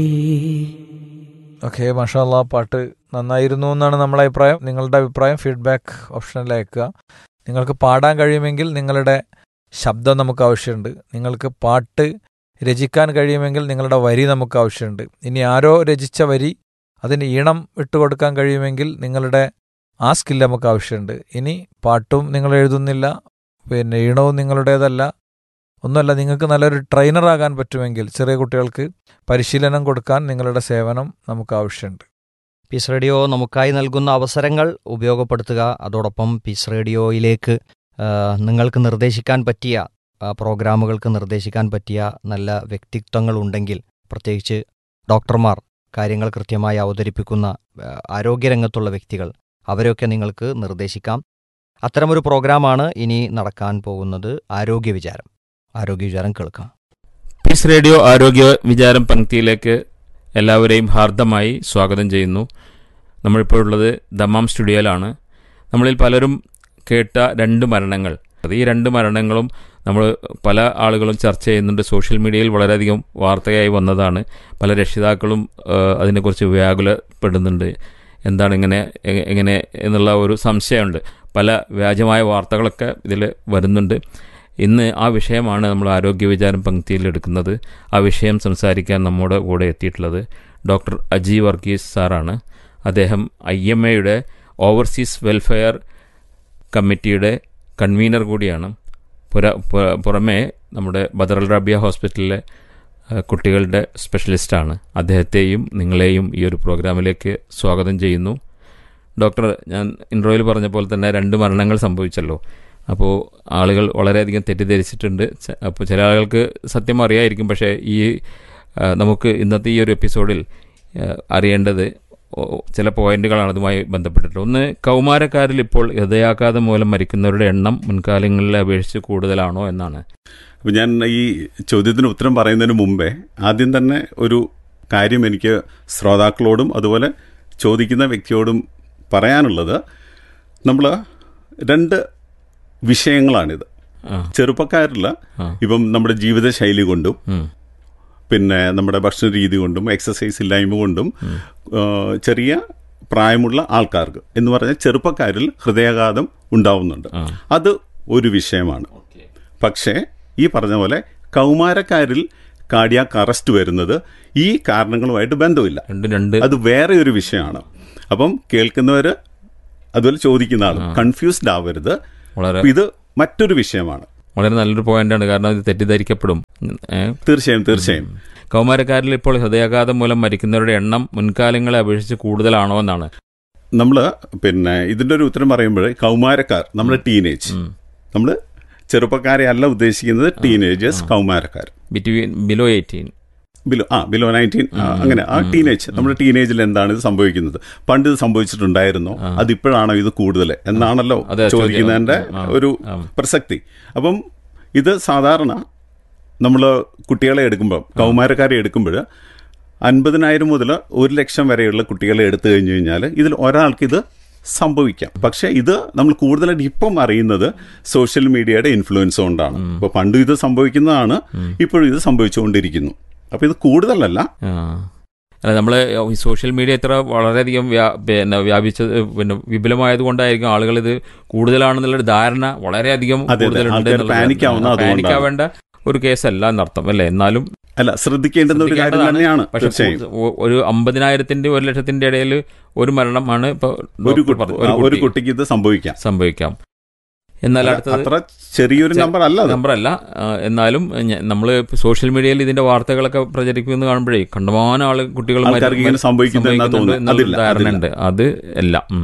Okay മഷാല്ല പാട്ട് നന്നായിരുന്നു എന്നാണ് നമ്മളെ അഭിപ്രായം നിങ്ങളുടെ അഭിപ്രായം ഫീഡ്ബാക്ക് ഓപ്ഷനിൽ അയക്കുക നിങ്ങൾക്ക് പാടാൻ കഴിയുമെങ്കിൽ നിങ്ങളുടെ ശബ്ദം നമുക്ക് ആവശ്യമുണ്ട് നിങ്ങൾക്ക് പാട്ട് രചിക്കാൻ കഴിയുമെങ്കിൽ നിങ്ങളുടെ വരി നമുക്ക് ആവശ്യമുണ്ട് ഇനി ആരോ രചിച്ച വരി അതിന് ഈണം ഇട്ടുകൊടുക്കാൻ കഴിയുമെങ്കിൽ നിങ്ങളുടെ ആ സ്കില്ല് നമുക്ക് ആവശ്യമുണ്ട് ഇനി പാട്ടും നിങ്ങൾ എഴുതുന്നില്ല പിന്നെ ഈണവും നിങ്ങളുടേതല്ല ഒന്നുമല്ല നിങ്ങൾക്ക് നല്ലൊരു ട്രെയിനറാകാൻ പറ്റുമെങ്കിൽ ചെറിയ കുട്ടികൾക്ക് പരിശീലനം കൊടുക്കാൻ നിങ്ങളുടെ സേവനം നമുക്ക് ആവശ്യമുണ്ട് പീസ് റേഡിയോ നമുക്കായി നൽകുന്ന അവസരങ്ങൾ ഉപയോഗപ്പെടുത്തുക അതോടൊപ്പം പീസ് റേഡിയോയിലേക്ക് ആ, നിങ്ങൾക്ക് നിർദ്ദേശിക്കാൻ പറ്റിയ ആ, പ്രോഗ്രാമുകൾക്ക് നിർദ്ദേശിക്കാൻ പറ്റിയ നല്ല വ്യക്തിത്വങ്ങൾ ഉണ്ടെങ്കിൽ പ്രത്യേകിച്ച് ഡോക്ടർമാർ കാര്യങ്ങൾ കൃത്യമായി അവതരിപ്പിക്കുന്ന ആ, ആരോഗ്യരംഗത്തുള്ള വ്യക്തികൾ അവരെയൊക്കെ നിങ്ങൾക്ക് നിർദ്ദേശിക്കാം അത്തരമൊരു പ്രോഗ്രാമാണ് ഇനി നടക്കാൻ പോകുന്നത് ആരോഗ്യ വിചാരം ആരോഗ്യ വിചാരം കേൾക്കാം പീസ് റേഡിയോ ആരോഗ്യ വിചാരം പങ്ക്തിയിലേക്ക് എല്ലാവരെയും ഹാർദമായി സ്വാഗതം ചെയ്യുന്നു നമ്മളിപ്പോൾ ഉള്ളത് ദമ്മാം സ്റ്റുഡിയോയിലാണ് നമ്മളിൽ പലരും കേട്ട രണ്ട് മരണങ്ങൾ അത് ഈ രണ്ട് മരണങ്ങളും നമ്മൾ പല ആളുകളും ചർച്ച ചെയ്യുന്നുണ്ട് സോഷ്യൽ മീഡിയയിൽ വളരെയധികം വാർത്തയായി വന്നതാണ് പല രക്ഷിതാക്കളും ആ, അതിനെക്കുറിച്ച് വ്യാകുലപ്പെടുന്നുണ്ട് എന്താണ് ഇങ്ങനെ എ- എങ്ങനെ എന്നുള്ള ഒരു സംശയമുണ്ട് പല വ്യാജമായ വാർത്തകളൊക്കെ ഇതിൽ വരുന്നുണ്ട് ഇന്ന് ആ വിഷയമാണ് നമ്മൾ ആരോഗ്യ വിചാരം പങ്ക്തിയിൽ എടുക്കുന്നത് ആ വിഷയം സംസാരിക്കാൻ നമ്മുടെ കൂടെ എത്തിയിട്ടുള്ളത് ഡോക്ടർ അജി വർഗീസ് സാറാണ് അദ്ദേഹം ഐ എം എയുടെ ഓവർസീസ് വെൽഫെയർ കമ്മിറ്റിയുടെ കൺവീനർ കൂടിയാണ് പുര പു- പുറമേ നമ്മുടെ ബദറൽ റബിയ ഹോസ്പിറ്റലിലെ ആ, കുട്ടികളുടെ സ്പെഷ്യലിസ്റ്റാണ് അദ്ദേഹത്തെയും നിങ്ങളെയും ഈ ഒരു പ്രോഗ്രാമിലേക്ക് സ്വാഗതം ചെയ്യുന്നു ഡോക്ടർ ഞാൻ ഇൻട്രോയിൽ പറഞ്ഞ പോലെ തന്നെ രണ്ട് മരണങ്ങൾ സംഭവിച്ചല്ലോ അപ്പോൾ ആളുകൾ വളരെയധികം തെറ്റിദ്ധരിച്ചിട്ടുണ്ട് ച- അപ്പോൾ ചില ആളുകൾക്ക് സത്യം അറിയായിരിക്കും പക്ഷേ ഈ ആ, നമുക്ക് ഇന്നത്തെ ഈ ഒരു എപ്പിസോഡിൽ ആ, അറിയേണ്ടത് ഓ- ചില പോയിന്റുകളാണ് അതുമായി ബന്ധപ്പെട്ടിട്ട് ഒന്ന് കൗമാരക്കാരിൽ ഇപ്പോൾ ഹൃദയാഘാതം മൂലം മരിക്കുന്നവരുടെ എണ്ണം മുൻകാലങ്ങളിലെ അപേക്ഷിച്ച് കൂടുതലാണോ എന്നാണ് അപ്പം ഞാൻ ഈ ചോദ്യത്തിന് ഉത്തരം പറയുന്നതിന് മുമ്പേ ആദ്യം തന്നെ ഒരു കാര്യം എനിക്ക് ശ്രോതാക്കളോടും അതുപോലെ ചോദിക്കുന്ന വ്യക്തിയോടും പറയാനുള്ളത് നമ്മൾ രണ്ട് വിഷയങ്ങളാണിത് ആ ചെറുപ്പക്കാരിൽ ആ. ഇപ്പം നമ്മുടെ ജീവിതശൈലി കൊണ്ടും ഉം. പിന്നെ നമ്മുടെ ഭക്ഷണ രീതി കൊണ്ടും എക്സസൈസ് ഇല്ലായ്മ കൊണ്ടും ആ, ചെറിയ പ്രായമുള്ള ആൾക്കാർക്ക് എന്ന് പറഞ്ഞാൽ ചെറുപ്പക്കാരിൽ ഹൃദയാഘാതം ഉണ്ടാവുന്നുണ്ട് ആ. അത് ഒരു വിഷയമാണ് പക്ഷേ ഈ പറഞ്ഞ പോലെ കൗമാരക്കാരിൽ കാർഡിയാക്ക് അറസ്റ്റ് വരുന്നത് ഈ കാരണങ്ങളുമായിട്ട് ബന്ധമില്ല രണ്ട് രണ്ട് അത് വേറെ ഒരു വിഷയമാണ് അപ്പം കേൾക്കുന്നവർ അതുപോലെ ചോദിക്കുന്ന ആൾ കൺഫ്യൂസ്ഡ് ആവരുത് വളരെ ഇത് മറ്റൊരു വിഷയമാണ് വളരെ നല്ലൊരു പോയിന്റാണ് കാരണം ഇത് തെറ്റിദ്ധരിക്കപ്പെടും ഏ? തീർച്ചയായും തീർച്ചയായും കൗമാരക്കാരിൽ ഇപ്പോൾ ഹൃദയാഘാതം മൂലം മരിക്കുന്നവരുടെ എണ്ണം മുൻകാലങ്ങളെ അപേക്ഷിച്ച് കൂടുതലാണോ എന്നാണ് നമ്മൾ പിന്നെ ഇതിൻ്റെ ഒരു ഉത്തരം പറയുമ്പോൾ കൗമാരക്കാർ നമ്മുടെ ടീനേജ് ഉം. നമ്മൾ ചെറുപ്പക്കാരെ അല്ല ഉദ്ദേശിക്കുന്നത് ടീനേജേഴ്സ് കൗമാരക്കാർ between below eighteen below ah below nineteen അങ്ങനെ ആ ടീനേജ് നമ്മുടെ ടീനേജിൽ എന്താണ് ഇത് സംഭവിക്കുന്നത് പണ്ട് ഇത് സംഭവിച്ചിട്ടുണ്ടായിരുന്നോ അതിപ്പോഴാണോ ഇത് കൂടുതൽ എന്നാണല്ലോ അതെ, ചോദ്യം. ചോദിക്കുന്നതിന്റെ ആ, ഒരു ആ. പ്രസക്തി അപ്പം ഇത് സാധാരണ നമ്മൾ കുട്ടികളെ എടുക്കുമ്പോൾ കൗമാരക്കാരെ എടുക്കുമ്പോൾ അൻപതിനായിരം മുതൽ ഒരു ലക്ഷം വരെയുള്ള കുട്ടികളെ എടുത്തു കഴിഞ്ഞു കഴിഞ്ഞാൽ ഇതിൽ ഒരാൾക്ക് ഇത് സംഭവിക്കാം പക്ഷെ ഇത് നമ്മൾ കൂടുതലായിട്ട് ഇപ്പം അറിയുന്നത് സോഷ്യൽ മീഡിയയുടെ ഇൻഫ്ലുവൻസ് കൊണ്ടാണ് ഇപ്പൊ പണ്ടും ഇത് സംഭവിക്കുന്നതാണ് ഇപ്പോഴും ഇത് സംഭവിച്ചുകൊണ്ടിരിക്കുന്നു അപ്പൊ ഇത് കൂടുതലല്ല ആ. അല്ല നമ്മൾ ഈ സോഷ്യൽ മീഡിയ ഇത്ര വളരെയധികം വ്യാ- പിന്നെ വ്യാപിച്ചത് പിന്നെ വിപുലമായത് കൊണ്ടായിരിക്കും ആളുകൾ ഇത് കൂടുതലാണെന്നുള്ളൊരു ധാരണ വളരെയധികം അതെ, അതെ. കൂടുതലുണ്ട് ആൾക്കാർ എന്നുള്ളത്. panic ആവുന്നത് ആ, അതുകൊണ്ടാണ്. panic ആവേണ്ട ഒരു കേസല്ല എന്നർത്ഥം അല്ലേ എന്നാലും അല്ല ശ്രദ്ധിക്കേണ്ടുന്ന ഒരു കാര്യം ശ്രദ്ധിക്കേണ്ടതാണ്. തന്നെയാണ് പക്ഷെ തീർച്ചയായും കൂടുതൽ- ഒ- ഒരു അമ്പതിനായിരത്തിന്റെ ഒരു ലക്ഷത്തിന്റെ ഇടയിൽ ഒരു മരണമാണ് ഇപ്പൊ ഒരു ഡോക്ടർ കുട്ടി പറഞ്ഞു. ആ, ഒരു കുട്ടിക്ക് ഇത് സംഭവിക്കാം സംഭവിക്കാം എന്നാൽ അടുത്തത് അത്ര ചെറിയൊരു ചെ- നമ്പർ അല്ല അത് നമ്പർ അല്ല ആ, എന്നാലും നമ്മൾ സോഷ്യൽ മീഡിയയിൽ ഇതിന്റെ വാർത്തകളൊക്കെ പ്രചരിക്കുന്നത് കാണുമ്പോഴേ കണ്ടമാനം ആള് കുട്ടികൾ ആൾക്കാർക്ക് ഇങ്ങനെ സംഭവിക്കുന്നു എന്നാ തോന്നുന്നത്. അതില്ല, ധാരണ അതില്ല. ഉണ്ട് അത് അല്ല ഉം.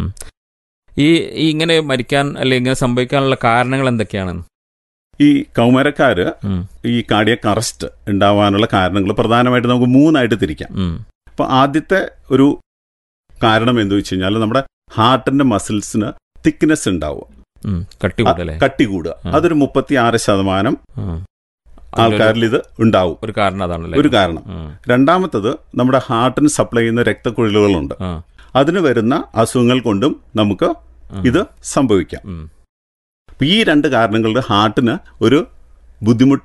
ഈ ഈ ഇങ്ങനെ മരിക്കാൻ അല്ലെങ്കിൽ ഇങ്ങനെ സംഭവിക്കാനുള്ള കാരണങ്ങൾ എന്തൊക്കെയാണ് ഈ കൗമാരക്കാര് ഉം, ഈ കാർഡിയക് അറസ്റ്റ് ഉണ്ടാവാനുള്ള കാരണങ്ങൾ പ്രധാനമായിട്ട് നമുക്ക് മൂന്നായിട്ട് തിരിക്കാം ഉം, അപ്പൊ ആദ്യത്തെ ഒരു കാരണം എന്ന് വെച്ച് കഴിഞ്ഞാൽ നമ്മുടെ ഹാർട്ടിന്റെ മസിൽസിന് തിക്നെസ് ഉണ്ടാവുക ഉം. കട്ടി ആ, കൂടല്ലേ കട്ടി കൂടുക ആ. അതൊരു മുപ്പത്തി ആറ് ശതമാനം ഉം. ആൾക്കാരിൽ ഇത് ഉണ്ടാവും ഒരു കാരണം അതാണല്ലേ ഒരു കാരണം ഉം, രണ്ടാമത്തത് നമ്മുടെ ഹാർട്ടിന് സപ്ലൈ ചെയ്യുന്ന രക്തക്കുഴലുകളുണ്ട് ആ, അതിന് വരുന്ന അസുഖങ്ങൾ കൊണ്ടും നമുക്ക് ഉം, ഇത് സംഭവിക്കാം ഉം, അപ്പൊ ഈ രണ്ട് കാരണങ്ങളുടെ ഹാർട്ടിന് ഒരു ബുദ്ധിമുട്ട്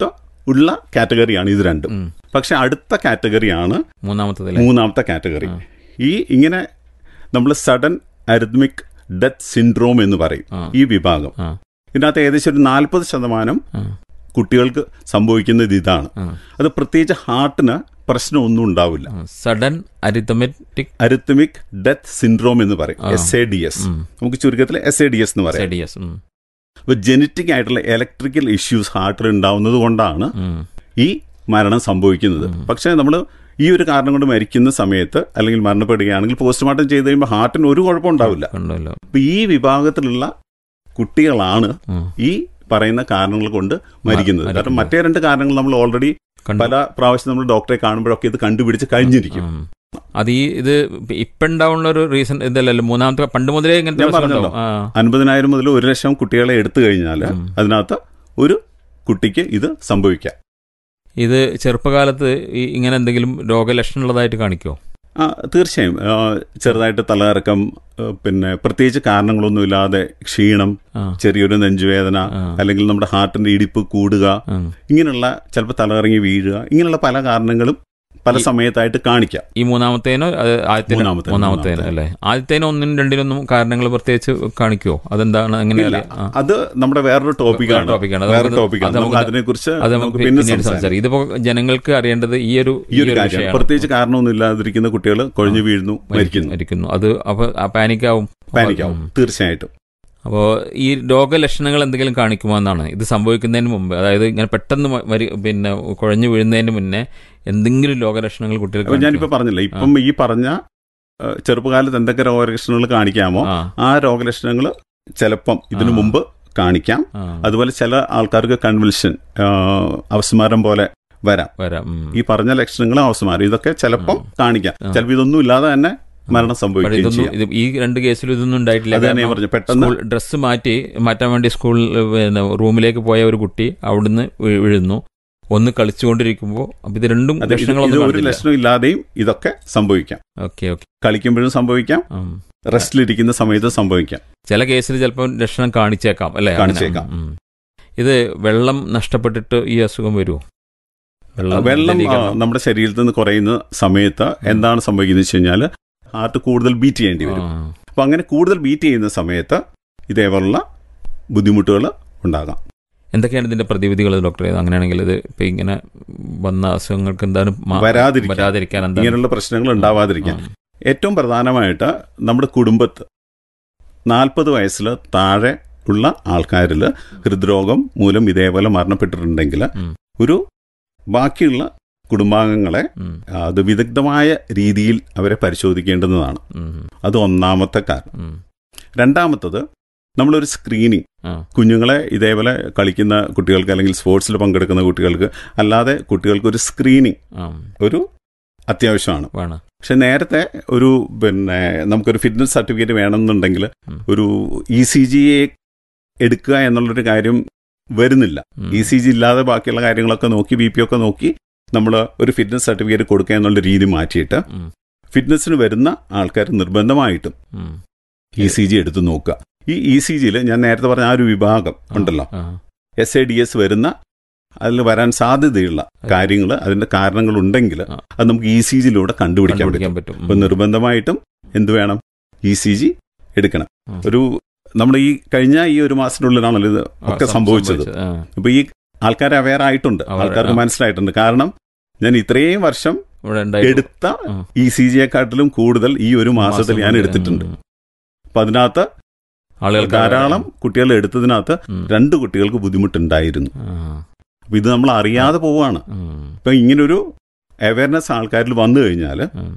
ഉള്ള കാറ്റഗറിയാണ് ഇത് രണ്ടും ഉം. പക്ഷെ അടുത്ത കാറ്റഗറിയാണ് മൂന്നാമത്തതിലെ മൂന്നാമത്തെ കാറ്റഗറി ഈ ഇങ്ങനെ നമ്മൾ സഡൻ അരിത്മിക് ഡെത്ത് സിൻഡ്രോം എന്ന് പറയും ആ. ഈ വിഭാഗം ആ. ഇതിനകത്ത് ഏകദേശം ഒരു നാൽപ്പത് ശതമാനം ആ. കുട്ടികൾക്ക് സംഭവിക്കുന്നത് ഇതാണ് ആ. അത് പ്രത്യേകിച്ച് ഹാർട്ടിന് പ്രശ്നമൊന്നും ഉണ്ടാവില്ല sudden arithmetic arrhythmic death syndrome എന്ന് പറയും ആ. എസ് എ ഡി എസ് ഉം. നമുക്ക് ചുരുക്കത്തിൽ എസ് എ ഡി എസ് എന്ന് പറയാം സെഡിയസ് ഉം. അപ്പൊ ജനറ്റിക് ആയിട്ടുള്ള ഇലക്ട്രിക്കൽ ഇഷ്യൂസ് ഹാർട്ടിൽ ഉണ്ടാവുന്നത് കൊണ്ടാണ് ഉം. ഈ മരണം സംഭവിക്കുന്നത് പക്ഷേ നമ്മൾ ഈ ഒരു കാരണം കൊണ്ട് മരിക്കുന്ന സമയത്ത് അല്ലെങ്കിൽ മരണപ്പെടുകയാണെങ്കിൽ പോസ്റ്റ്മോർട്ടം ചെയ്ത് കഴിയുമ്പോൾ ഹാർട്ടിന് ഒരു കുഴപ്പം ഉണ്ടാവില്ല കണ്ടല്ലോ അപ്പൊ ഈ വിഭാഗത്തിലുള്ള കുട്ടികളാണ് ഉം. ഈ പറയുന്ന കാരണങ്ങൾ കൊണ്ട് മരിക്കുന്നത് കാരണം മരിക്കുന്നത്. മറ്റേ രണ്ട് കാരണങ്ങൾ നമ്മൾ ഓൾറെഡി കണ്ടു പല പ്രാവശ്യം നമ്മൾ ഡോക്ടറെ കാണുമ്പോഴൊക്കെ ഇത് കണ്ടുപിടിച്ച് കഴിഞ്ഞിരിക്കും ഉം. അത് ഈ ഇത് ഇപ്പൊ ഉണ്ടാവുന്ന ഒരു റീസൺ ഇതല്ലല്ലോ മൂന്നാമത്തെ പണ്ട് മുതലേ ഇങ്ങനത്തെ ഞാൻ പ്രശ്നം പറഞ്ഞല്ലോ. ഉണ്ടാവും. ആ. അൻപതിനായിരം മുതൽ ഒരു ലക്ഷം കുട്ടികളെ എടുത്തു കഴിഞ്ഞാൽ ഉം. അതിനകത്ത് ഒരു കുട്ടിക്ക് ഇത് സംഭവിക്കാം ഇത് ചെറുപ്പകാലത്ത് ഈ ഇങ്ങനെ എന്തെങ്കിലും രോഗലക്ഷണം ഉള്ളതായിട്ട് കാണിക്കോ ആ തീർച്ചയായും ആ, ചെറുതായിട്ട് തലകറക്കം ആ, പിന്നെ പ്രത്യേകിച്ച് കാരണങ്ങളൊന്നുമില്ലാതെ ക്ഷീണം ആ. ചെറിയൊരു നെഞ്ചുവേദന ആ. അല്ലെങ്കിൽ നമ്മുടെ ഹാർട്ടിന്റെ ഇടിപ്പ് കൂടുക ആ. ഇങ്ങനെയുള്ള ചിലപ്പോൾ തലകറങ്ങി വീഴുക ഇങ്ങനെയുള്ള പല കാരണങ്ങളും പല ഈ- സമയത്തായിട്ട് കാണിക്കാം ഈ മൂന്നാമത്തേനോ അത് ആദ്യത്തേനോ മൂന്നാമത്തേനോ, മൂന്നാമത്തേനോ മൂന്നാമത്തെ. അല്ലേ ആദ്യത്തേനോ ഒന്നിനും രണ്ടിനൊന്നും കാരണങ്ങൾ പ്രത്യേകിച്ച് കാണിക്കോ അതെന്താണ് ഇല്ല എങ്ങനെയല്ലേ ആ. അത് നമ്മുടെ വേറൊരു ടോപ്പിക്കാണ് ടോപ്പിക്കാണ്. അത് വേറെ നമുക്ക് ടോപ്പിക്കാണ് അത് നമുക്ക് നമുക്ക് അതിനെക്കുറിച്ച് അത് നമുക്ക് നമുക്ക് പിന്നെ പിന്നീട് സംസാരിക്കാം സംസാരിക്കും ഇതിപ്പോ ജനങ്ങൾക്ക് അറിയേണ്ടത് ഈ ഒരു ഈ ഒരു കാര്യം വിഷയമാണ്. പ്രത്യേകിച്ച് കാരണമൊന്നും ഇല്ലാതിരിക്കുന്ന കുട്ടികൾ കൊഴിഞ്ഞു വീഴുന്നു മരിക്കുന്നു മരിക്കുന്നു അത് അപ്പൊ പാനിക്കാവും പാനിക്കാവും തീർച്ചയായിട്ടും അപ്പോൾ ഈ രോഗലക്ഷണങ്ങൾ എന്തെങ്കിലും കാണിക്കുമോ എന്നാണ് ഇത് സംഭവിക്കുന്നതിന് മുമ്പ് അതായത് ഇങ്ങനെ പെട്ടെന്ന് മ- മരി പിന്നെ കുഴഞ്ഞു വീഴുന്നതിന് മുന്നേ എന്തെങ്കിലും രോഗലക്ഷണങ്ങൾ കുട്ടികൾക്ക് അപ്പൊ ഞാനിപ്പോ പറഞ്ഞില്ല ഇപ്പം ഈ പറഞ്ഞ ആ, ചെറുപ്പകാലത്ത് എന്തൊക്കെ രോഗലക്ഷണങ്ങൾ കാണിക്കാമോ ആ, ആ രോഗലക്ഷണങ്ങൾ ചിലപ്പം ഇതിനു ആ. മുമ്പ് കാണിക്കാം ആ, അതുപോലെ ചില ആൾക്കാർക്ക് കൺവൽഷൻ അവസ്മാരം പോലെ വരാം വരാം ഉം. ഈ പറഞ്ഞ ലക്ഷണങ്ങൾ അവസ്മാരം ഇതൊക്കെ ചിലപ്പം ആ. കാണിക്കാം ആ. ചിലപ്പോൾ ഇതൊന്നും ഇല്ലാതെ തന്നെ മരണം പക്ഷേ സംഭവിക്കുകയും ഇതൊന്നും ചെയ്യാം ഇത് ഈ രണ്ട് കേസിലും ഇതൊന്നും ഉണ്ടായിട്ടില്ല അത് തന്നെ ഞാൻ കാരണം പറഞ്ഞു പെട്ടെന്ന് സ്കൂൾ ഡ്രസ്സ് മാറ്റി മാറ്റാൻ വേണ്ടി സ്കൂൾ പിന്നെ റൂമിലേക്ക് പോയ ഒരു കുട്ടി അവിടുന്ന് വീ- വീഴുന്നു ഒന്ന് കളിച്ചുകൊണ്ടിരിക്കുമ്പോൾ അപ്പൊ ഇത് രണ്ടും അതെ, ഇത് ഇത് ലക്ഷണങ്ങളൊന്നും ഒരു ലക്ഷണം ഇല്ലാതെയും ഇതൊക്കെ സംഭവിക്കാം ഓക്കെ ഓക്കെ കളിക്കുമ്പോഴും സംഭവിക്കാം റെസ്റ്റിലിരിക്കുന്ന സമയത്ത് സംഭവിക്കാം ചില കേസിൽ ചിലപ്പോൾ ലക്ഷണം കാണിച്ചേക്കാം അല്ലേ അങ്ങനെ. കാണിച്ചേക്കാം. ഉം. ഇത് വെള്ളം നഷ്ടപ്പെട്ടിട്ട് ഈ അസുഖം വരുമോ വെള്ളം ആ, മലിനീകരണം. നമ്മുടെ ശരീരത്തിൽ നിന്ന് കുറയുന്ന സമയത്ത് എന്താണ് സംഭവിക്കുന്നത് വെച്ച് കഴിഞ്ഞാൽ ഹാർട്ട് കൂടുതൽ ബീറ്റ് ചെയ്യേണ്ടി വരും ആ. അപ്പൊ അങ്ങനെ കൂടുതൽ ബീറ്റ് ചെയ്യുന്ന സമയത്ത് ഇതേപോലുള്ള ബുദ്ധിമുട്ടുകൾ ഉണ്ടാകാം എന്തൊക്കെയാണ് ഇതിന്റെ പ്രതിവിധികൾ ഡോക്ടറെ അങ്ങനെയാണെങ്കിൽ ഇത് ഇപ്പൊ ഇങ്ങനെ വന്ന അസുഖങ്ങൾക്ക് എന്താണ് മാ- വരാതിരിക്കാൻ. വരാതിരിക്കാൻ എന്താണ് ഇങ്ങനെയുള്ള പ്രശ്നങ്ങൾ ഉണ്ടാവാതിരിക്കാൻ ആ. ഏറ്റവും പ്രധാനമായിട്ട് നമ്മുടെ കുടുംബത്ത് നാൽപ്പത് വയസ്സിൽ താഴെ ഉള്ള ആൾക്കാരിൽ ഹൃദ്രോഗം മൂലം ഇതേപോലെ മരണപ്പെട്ടിട്ടുണ്ടെങ്കിൽ ഉം. ഒരു ബാക്കിയുള്ള കുടുംബാംഗങ്ങളെ ഉം. അത് വിദഗ്ധമായ രീതിയിൽ അവരെ പരിശോധിക്കേണ്ടുന്നതാണ് ഉം. അത് ഒന്നാമത്തെ കാരണം ഉം. രണ്ടാമത്തത് നമ്മളൊരു സ്ക്രീനിങ് ആ. കുഞ്ഞുങ്ങളെ ഇതേപോലെ കളിക്കുന്ന കുട്ടികൾക്ക് അല്ലെങ്കിൽ സ്പോർട്സിൽ പങ്കെടുക്കുന്ന കുട്ടികൾക്ക് അല്ലാതെ കുട്ടികൾക്ക് ഒരു സ്ക്രീനിങ് ആ. ഒരു അത്യാവശ്യമാണ് വേണം പക്ഷെ നേരത്തെ ഒരു പിന്നെ നമുക്കൊരു ഫിറ്റ്നസ് സർട്ടിഫിക്കറ്റ് വേണമെന്നുണ്ടെങ്കിൽ ഉം. ഒരു ഇ സി ജി എടുക്കുക എന്നുള്ളൊരു കാര്യം വരുന്നില്ല ഉം. ഇ സി ജി ഇല്ലാതെ ബാക്കിയുള്ള കാര്യങ്ങളൊക്കെ നോക്കി ബി പി ഒക്കെ നോക്കി നമ്മൾ ഒരു ഫിറ്റ്നസ് സർട്ടിഫിക്കറ്റ് കൊടുക്കുക എന്നുള്ള രീതി മാറ്റിയിട്ട് ഉം. ഫിറ്റ്നസിന് വരുന്ന ആൾക്കാർ നിർബന്ധമായിട്ടും ഉം. ഇ സി ജി എടുത്ത് നോക്കുക ഈ ഇ സി ജിയിൽ ഞാൻ നേരത്തെ പറഞ്ഞ ആ ഒരു വിഭാഗം ഉണ്ടല്ലോ ആ. എസ് എ ഡി എസ് വരുന്ന അതിൽ വരാൻ സാധ്യതയുള്ള കാര്യങ്ങൾ അതിന്റെ കാരണങ്ങൾ ഉണ്ടെങ്കിൽ ആ. അത് നമുക്ക് ഇ സി ജിയിലൂടെ കണ്ടുപിടിക്കാൻ പറ്റും കണ്ടുപിടിക്കാൻ പറ്റും അപ്പൊ നിർബന്ധമായിട്ടും എന്ത് വേണം ഇ സി ജി എടുക്കണം ഉം. ഒരു നമ്മുടെ ഈ കഴിഞ്ഞ ഈ ഒരു മാസത്തിനുള്ളിലാണല്ലോ ഇത് ആ, ഒക്കെ സം- സംഭവിച്ചത് ആ. ഇപ്പൊ ഈ ആൾക്കാർ അവെയർ ആയിട്ടുണ്ട് Aware, ആൾക്കാർക്ക് ആ. മനസ്സിലായിട്ടുണ്ട് കാരണം ഞാൻ ഇത്രയും വർഷം ഇവിടെ ഉണ്ടായിരുന്നു. എടുത്ത ആ. ഇ സി ജിയെക്കാട്ടിലും കൂടുതൽ ഈ ഒരു മാസത്തിൽ ഞാൻ കൊണ്ട്. എടുത്തിട്ടുണ്ട് ഉം. അപ്പൊ അതിനകത്ത് ആളുകൾക്ക് ധാരാളം കുട്ടികൾ എടുത്തതിനകത്ത് ഉം. രണ്ട് കുട്ടികൾക്ക് ബുദ്ധിമുട്ടുണ്ടായിരുന്നു ആ. അപ്പൊ ഇത് നമ്മൾ അറിയാതെ പോവാണ് ഉം. ഇപ്പൊ ഇങ്ങനൊരു അവയർനെസ് ആൾക്കാരിൽ വന്നു കഴിഞ്ഞാൽ ഉം.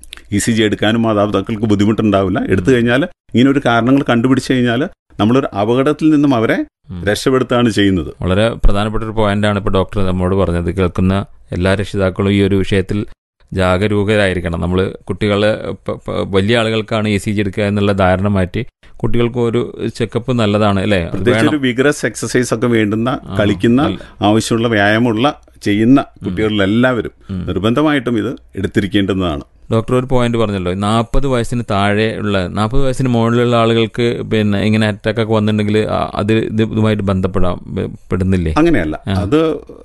ഇ സി ജി എടുക്കാനും മാതാപിതാക്കൾക്ക് ബുദ്ധിമുട്ടുണ്ടാവില്ല എടുത്തു കഴിഞ്ഞാൽ ഇങ്ങനെ ഒരു കാരണങ്ങൾ കണ്ടുപിടിച്ചു കഴിഞ്ഞാൽ നമ്മളൊരു അപകടത്തിൽ നിന്നും അവരെ ഉം. രക്ഷപ്പെടുത്തുകയാണ് ചെയ്യുന്നത് വളരെ പ്രധാനപ്പെട്ട ഒരു പോയിന്റാണ് ഇപ്പോൾ ഡോക്ടർ നമ്മോട് പറഞ്ഞത് കേൾക്കുന്ന എല്ലാ രക്ഷിതാക്കളും ഈ ഒരു വിഷയത്തിൽ ജാഗരൂകരായിരിക്കണം നമ്മൾ കുട്ടികളെ പ- പ- വലിയ ആളുകൾക്കാണ് എ സി ജി എടുക്കുക എന്നുള്ള ധാരണ മാറ്റി കുട്ടികൾക്ക് ഒരു ചെക്കപ്പ് നല്ലതാണ് അല്ലേ അത് പ്രത്യേകിച്ച് വേണം. ഒരു വിഗ്രസ് എക്സസൈസ് ഒക്കെ വേണ്ടുന്ന ആ, കളിക്കുന്ന നല്ല. ആവശ്യമുള്ള വ്യായാമമുള്ള ചെയ്യുന്ന കുട്ടികളിലെല്ലാവരും ഉം. നിർബന്ധമായിട്ടും ഇത് എടുത്തിരിക്കേണ്ടുന്നതാണ് ഡോക്ടർ ഒരു പോയിന്റ് പറഞ്ഞല്ലോ നാൽപ്പത് വയസ്സിന് താഴെ ഉള്ള നാൽപ്പത് വയസ്സിന് മുകളിലുള്ള ആളുകൾക്ക് പിന്നെ ഇങ്ങനെ അറ്റാക്ക് ഒക്കെ വന്നിട്ടുണ്ടെങ്കിൽ ആ, അത് ഇത് ഇതുമായിട്ട് ബന്ധപ്പെടാൻ ബ- പെടുന്നില്ലേ അങ്ങനെയല്ല ആ. അത്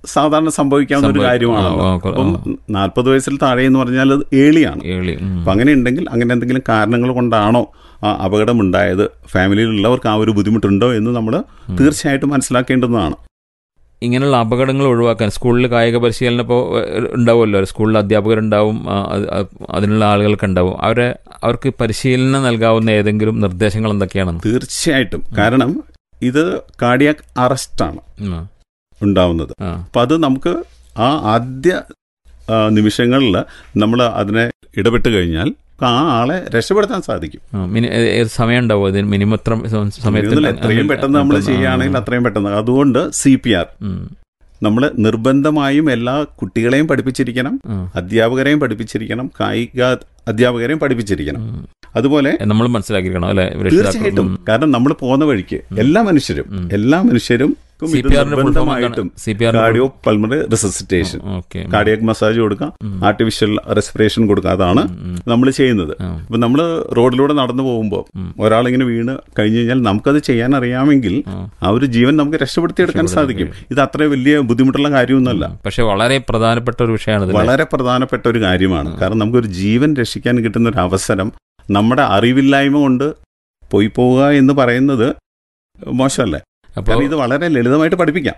സാധാരണ സംഭവിക്കാവുന്ന ഒരു സംഭവി- കാര്യമാണല്ലോ ആ, ആ, അപ്പം ആ. നാൽപ്പത് വയസ്സിൽ താഴെ എന്ന് പറഞ്ഞാൽ അത് ഏളിയാണ് ഏളി ഉം. അപ്പം അങ്ങനെ ഉണ്ടെങ്കിൽ അങ്ങനെ എന്തെങ്കിലും കാരണങ്ങൾ കൊണ്ടാണോ ആ അപകടം ഉണ്ടായത് ഫാമിലിയിലുള്ളവർക്ക് ആ ഒരു ബുദ്ധിമുട്ടുണ്ടോ എന്ന് നമ്മൾ തീർച്ചയായിട്ടും മനസ്സിലാക്കേണ്ടതാണ് ഇങ്ങനെയുള്ള അപകടങ്ങൾ ഒഴിവാക്കാൻ സ്കൂളിൽ കായിക പരിശീലനം ഇപ്പോൾ ഉണ്ടാവുമല്ലോ സ്കൂളിൽ അധ്യാപകരുണ്ടാവും ആ, അത് അത് അതിനുള്ള ആളുകൾക്ക് ഉണ്ടാവും അവരെ അവർക്ക് പരിശീലനം നൽകാവുന്ന ഏതെങ്കിലും നിർദ്ദേശങ്ങൾ എന്തൊക്കെയാണെന്ന് തീർച്ചയായിട്ടും കാരണം ഇത് കാർഡിയാക് അറസ്റ്റാണ് ഉം. ഉണ്ടാവുന്നത് ആ. അപ്പം അത് നമുക്ക് ആ ആദ്യ നിമിഷങ്ങളിൽ നമ്മൾ അതിനെ ഇടപെട്ട് കഴിഞ്ഞാൽ ആ ആളെ രക്ഷപ്പെടുത്താൻ സാധിക്കും ആ, മിനി- ഏ- ഏത് സമയം ഉണ്ടാവും ഇതിന് മിനിമം എത്ര സ- സമയത്തിൽ ഇതിൽ എത്രയും പെട്ടെന്ന് നമ്മൾ ചെയ്യുകയാണെങ്കിൽ അത്രയും പെട്ടെന്ന് അതുകൊണ്ട് സി പി ആർ ഉം. നമ്മൾ നിർബന്ധമായും എല്ലാ കുട്ടികളെയും പഠിപ്പിച്ചിരിക്കണം ആ. അധ്യാപകരെയും പഠിപ്പിച്ചിരിക്കണം കായിക അധ്യാപകരെയും പഠിപ്പിച്ചിരിക്കണം ഉം. അതുപോലെ നമ്മൾ മനസ്സിലാക്കിയിരിക്കണം അല്ലെ തീർച്ചയായിട്ടും കാരണം നമ്മൾ പോകുന്ന വഴിക്ക് എല്ലാ മനുഷ്യരും ഉം. എല്ലാ മനുഷ്യരും സി പി ആറിന്റെ നിർബന്ധമായിട്ടും C P R cardio pulmonary resuscitation okay cardiac massage കൊടുക്കാം ഉം. ആർട്ടിഫിഷ്യൽ റെസ്പിറേഷൻ കൊടുക്കാം അതാണ് ഉം. നമ്മൾ ചെയ്യുന്നത് ആ. അപ്പൊ നമ്മൾ റോഡിലൂടെ നടന്നു പോകുമ്പോൾ ഉം. ഒരാളിങ്ങനെ വീണ് കഴിഞ്ഞു കഴിഞ്ഞാൽ നമുക്കത് ചെയ്യാൻ അറിയാമെങ്കിൽ ആ. ആ ഒരു ജീവൻ നമുക്ക് രക്ഷപ്പെടുത്തിയെടുക്കാൻ സാധിക്കും ഇത് അത്ര വലിയ ബുദ്ധിമുട്ടുള്ള കാര്യമൊന്നുമല്ല പക്ഷെ വളരെ പ്രധാനപ്പെട്ട ഒരു വിഷയമാണ് ഇത് വളരെ പ്രധാനപ്പെട്ട ഒരു കാര്യമാണ് കാരണം നമുക്കൊരു ജീവൻ രക്ഷിക്കാൻ കിട്ടുന്ന ഒരു അവസരം നമ്മുടെ അറിവില്ലായ്മ കൊണ്ട് പോയി പോവുക എന്ന് പറയുന്നത് മോശമല്ലേ അപ്പോൾ കാരണം ഇത് വളരെ ലളിതമായിട്ട് പഠിപ്പിക്കാം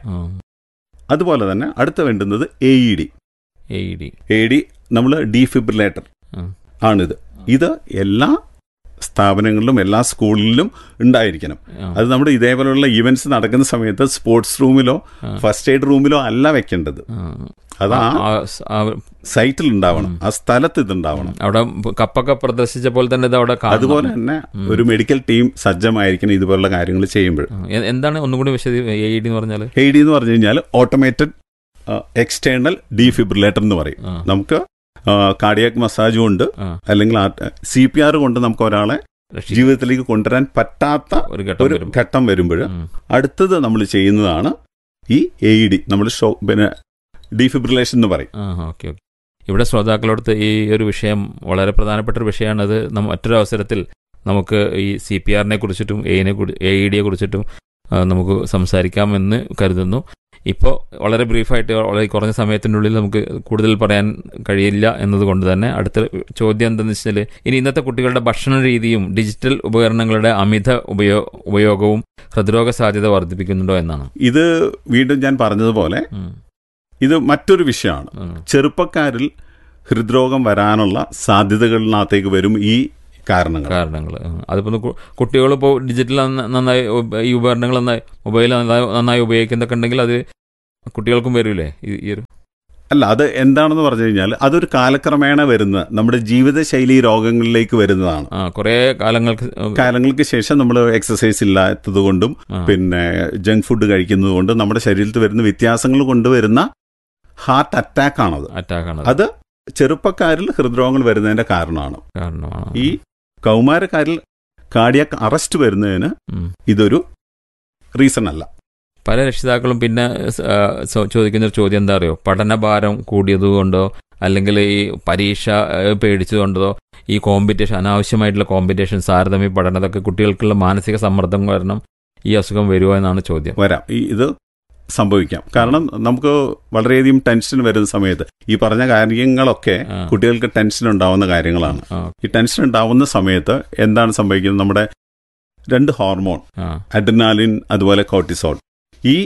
അതുപോലെ തന്നെ അടുത്ത വേണ്ടുന്നത് A E D A D A D നമ്മൾ ഡീഫിബ്രിലേറ്റർ ഉം. ആണിത് ഇത് എല്ലാ സ്ഥാപനങ്ങളിലും എല്ലാ സ്കൂളിലും ഉണ്ടായിരിക്കണം അത് നമ്മുടെ ഇതേപോലെയുള്ള ഇവന്റ്സ് നടക്കുന്ന സമയത്ത് സ്പോർട്സ് റൂമിലോ ആ. ഫസ്റ്റ് എയ്ഡ് റൂമിലോ അല്ല വെക്കേണ്ടത് അത് ആ സൈറ്റിൽ ഉണ്ടാവണം ആ സ്ഥലത്ത് ഇത് ഉണ്ടാവണം അവിടെ കപ്പൊക്കെ പ്രദർശിച്ച പോലെ തന്നെ ഇത് അവിടെ കാണണം. അതുപോലെ തന്നെ ഒരു മെഡിക്കൽ ടീം സജ്ജമായിരിക്കണം ഇതുപോലുള്ള കാര്യങ്ങൾ ചെയ്യുമ്പോൾ ആ, എ- എന്താണ് ഒന്നും കൂടി വിശദീ എ ഡി എന്ന് പറഞ്ഞാൽ എ ഡി എന്ന് പറഞ്ഞു കഴിഞ്ഞാൽ ഓട്ടോമേറ്റഡ് എക്സ്റ്റേണൽ ഡീഫിബ്രിലേറ്റർ എന്ന് പറയും ആ. നമുക്ക് കാർഡിയാക് മസാജ് കൊണ്ട് ആ. അല്ലെങ്കിൽ സി പി ആർ കൊണ്ട് നമുക്ക് ഒരാളെ രക്ഷി- ജീവിതത്തിലേക്ക് കൊണ്ടുവരാൻ പറ്റാത്ത ഒരു ഘട്ടം ഒരു വരും ഘട്ടം വരുമ്പോൾ ഉം. അടുത്തത് നമ്മൾ ചെയ്യുന്നതാണ് ഈ എ ഇ ഡി നമ്മൾ ഷോ പിന്നെ ഡീഫിബ്രിലേഷൻ എന്ന് പറയും ആ ഓക്കെ ഓക്കെ ഇവിടെ ശ്രോതാക്കളോടത്ത് ഈ ഒരു വിഷയം വളരെ പ്രധാനപ്പെട്ട ഒരു വിഷയമാണ് അത് നമ്മ മറ്റൊരു അവസരത്തിൽ നമുക്ക് ഈ സി പി ആറിനെ കുറിച്ചിട്ടും എനെ എ ഇ ഡിയെ കുറിച്ചിട്ടും ആ, നമുക്ക് സംസാരിക്കാമെന്ന് കരുതുന്നു ഇപ്പോൾ വളരെ ബ്രീഫായിട്ട് വളരെ കുറഞ്ഞ സമയത്തിനുള്ളിൽ നമുക്ക് കൂടുതൽ പറയാൻ കഴിയില്ല എന്നതുകൊണ്ട് തന്നെ അടുത്ത ചോദ്യം എന്തെന്ന് വെച്ചാൽ ഇനി ഇന്നത്തെ കുട്ടികളുടെ ഭക്ഷണ രീതിയും ഡിജിറ്റൽ ഉപകരണങ്ങളുടെ അമിത ഉപയോ ഉപയോഗവും ഹൃദ്രോഗ സാധ്യത വർദ്ധിപ്പിക്കുന്നുണ്ടോ എന്നാണ് ഇത് വീണ്ടും ഞാൻ പറഞ്ഞതുപോലെ ഉം. ഇത് മറ്റൊരു വിഷയമാണ് ഉം. ചെറുപ്പക്കാരിൽ ഹൃദ്രോഗം വരാനുള്ള സാധ്യതകളിനകത്തേക്ക് വരും ഈ കാരണങ്ങൾ കാരണങ്ങൾ അതിപ്പോൾ കുട്ടികൾ ഇപ്പോൾ ഡിജിറ്റൽ നന്ന- നന്നായി ഉപ- ഈ ഉപകരണങ്ങൾ നന്നായി മൊബൈൽ നന്നായി നന്നായി ഉപയോഗിക്കുന്നൊക്കെ ഉണ്ടെങ്കിൽ അത് കുട്ടികൾക്കും വരൂലേ ഈ- ഈ ഒരു അല്ല അത് എന്താണെന്ന് പറഞ്ഞു കഴിഞ്ഞാൽ അതൊരു കാലക്രമേണ വരുന്ന നമ്മുടെ ജീവിതശൈലി രോഗങ്ങളിലേക്ക് വരുന്നതാണ് ആ കുറേ കാലങ്ങൾക്ക് കാലങ്ങൾക്ക് ശേഷം നമ്മൾ എക്സസൈസ് ഇല്ലാത്തത് കൊണ്ടും ആ, പിന്നെ ജങ്ക് ഫുഡ് കഴിക്കുന്നത് കൊണ്ടും നമ്മുടെ ശരീരത്തിൽ വരുന്ന വ്യത്യാസങ്ങൾ കൊണ്ടുവരുന്ന ഹാർട്ട് അറ്റാക്ക് ആണത് അറ്റാക്കാണ് അത് ചെറുപ്പക്കാരിൽ ഹൃദ്രോഗങ്ങൾ വരുന്നതിന്റെ കാരണമാണ് കാരണമാണ് ഈ കൗമാരക്കാരിൽ കാർഡിയാക് അറസ്റ്റ് വരുന്നതിന് ഉം. ഇതൊരു റീസൺ അല്ല പല രക്ഷിതാക്കളും പിന്നെ സ- ആ, സോ- ചോദിക്കുന്ന ഒരു ചോദ്യം എന്താ അറിയോ പഠനഭാരം കൂടിയതുകൊണ്ടോ അല്ലെങ്കിൽ ഈ പരീക്ഷ ആ, പേടിച്ചതുകൊണ്ടോ ഈ കോമ്പറ്റീഷൻ അനാവശ്യമായിട്ടുള്ള കോമ്പറ്റീഷൻ താരതമ്യ പഠനം അതൊക്കെ കുട്ടികൾക്കുള്ള മാനസിക സമ്മർദ്ദം കാരണം ഈ അസുഖം വരുമോ എന്നാണ് ചോദ്യം വരാം ഈ ഇത് സംഭവിക്കാം കാരണം നമുക്ക് വളരെയധികം ടെൻഷൻ വരുന്ന സമയത്ത് ഈ പറഞ്ഞ കാര്യങ്ങളൊക്കെ ആ. കുട്ടികൾക്ക് ടെൻഷൻ ഉണ്ടാവുന്ന കാര്യങ്ങളാണ് ആ, ഈ ടെൻഷൻ ഉണ്ടാവുന്ന സമയത്ത് എന്താണ് സംഭവിക്കുന്നത് നമ്മുടെ രണ്ട് ഹോർമോൺ ആ, അഡ്രിനാലിൻ അതുപോലെ കോർട്ടിസോൾ ഈ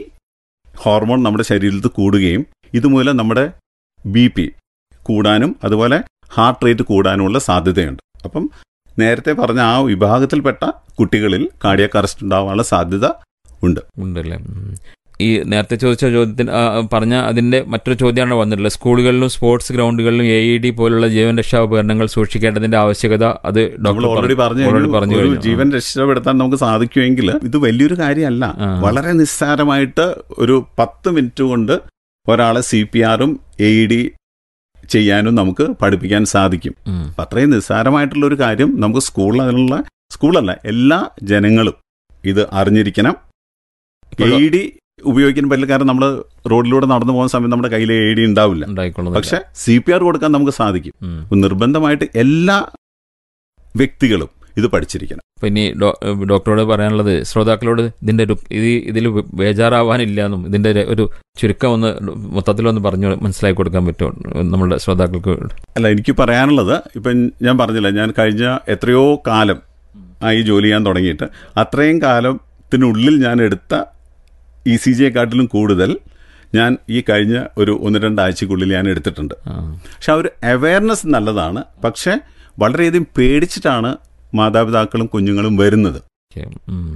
ഹോർമോൺ നമ്മുടെ ശരീരത്തിൽ കൂടുകയും ഇതുമൂലം നമ്മുടെ ബി പി കൂടാനും അതുപോലെ ഹാർട്ട് റേറ്റ് കൂടാനുമുള്ള സാധ്യതയുണ്ട് അപ്പം നേരത്തെ പറഞ്ഞ ആ വിഭാഗത്തിൽപ്പെട്ട കുട്ടികളിൽ കാർഡിയാക് അറസ്റ്റ് ഉണ്ടാവാനുള്ള സാധ്യത ഉണ്ട് ഉണ്ടല്ലേ ഉം. ഈ നേരത്തെ ചോദിച്ച ചോദ്യത്തിന് ആ, പറഞ്ഞ അതിന്റെ മറ്റൊരു ചോദ്യമാണ് വന്നിട്ടുള്ളത് സ്കൂളുകളിലും സ്പോർട്സ് ഗ്രൗണ്ടുകളിലും എ ഇ ഡി പോലുള്ള ജീവൻ രക്ഷാ ഉപകരണങ്ങൾ സൂക്ഷിക്കേണ്ടതിന്റെ ആവശ്യകത അത് നമ്മൾ ഡോക്ടർ ഓൾറെഡി പറഞ്ഞു already കഴിഞ്ഞു. പറഞ്ഞു ഒരു കഴിഞ്ഞു. ജീവൻ രക്ഷപ്പെടുത്താൻ നമുക്ക് സാധിക്കുമെങ്കിൽ ഇത് വലിയൊരു കാര്യമല്ല ആ. വളരെ നിസ്സാരമായിട്ട് ഒരു പത്ത് മിനിറ്റ് കൊണ്ട് ഒരാളെ സി പി ആറും എ ഇ ഡി ചെയ്യാനും നമുക്ക് പഠിപ്പിക്കാൻ സാധിക്കും ഉം. അപ്പൊ അത്രയും നിസ്സാരമായിട്ടുള്ള ഒരു കാര്യം നമുക്ക് സ്കൂളിൽ അതിനുള്ള സ്കൂളല്ല എല്ലാ ജനങ്ങളും ഇത് അറിഞ്ഞിരിക്കണം എ ഇപ്പോൾ ഡി ഉപയോഗിക്കാൻ പറ്റില്ല കാരണം നമ്മൾ റോഡിലൂടെ നടന്നു പോകുന്ന സമയത്ത് നമ്മുടെ കയ്യിൽ എ ഡി ഉണ്ടാവില്ല ഉണ്ടായിക്കൊള്ളുന്നില്ല. പക്ഷെ സി പി ആർ കൊടുക്കാൻ നമുക്ക് സാധിക്കും ഉം. നിർബന്ധമായിട്ട് എല്ലാ വ്യക്തികളും ഇത് പഠിച്ചിരിക്കണം അപ്പം ഇനി ഡോ- ഡോക്ടറോട് പറയാനുള്ളത് ശ്രോതാക്കളോട് ഇതിൻ്റെ ഒരു ഇത് ഇതിൽ ബേജാറാവാനില്ല എന്നും ഇതിൻ്റെ ഒരു- ഒരു ചുരുക്കം ഒന്ന് മൊത്തത്തിലൊന്ന് പറഞ്ഞു മനസ്സിലാക്കി കൊടുക്കാൻ പറ്റുമോ നമ്മളുടെ ശ്രോതാക്കൾക്ക് അല്ല എനിക്ക് പറയാനുള്ളത് ഇപ്പം ഞാൻ പറഞ്ഞില്ല ഞാൻ കഴിഞ്ഞ എത്രയോ കാലം ആയി ജോലി ചെയ്യാൻ തുടങ്ങിയിട്ട് അത്രയും കാലത്തിനുള്ളിൽ ഞാൻ എടുത്ത ഇ സി ജിയെക്കാട്ടിലും കൂടുതൽ ഞാൻ ഈ കഴിഞ്ഞ ഒരു ഒന്ന് രണ്ടാഴ്ചക്കുള്ളിൽ ഞാൻ എടുത്തിട്ടുണ്ട് ആ പക്ഷെ ആ ഒരു അവയർനെസ് നല്ലതാണ് പക്ഷെ വളരെയധികം പേടിച്ചിട്ടാണ് മാതാപിതാക്കളും കുഞ്ഞുങ്ങളും വരുന്നത് ഓക്കെ ഉം.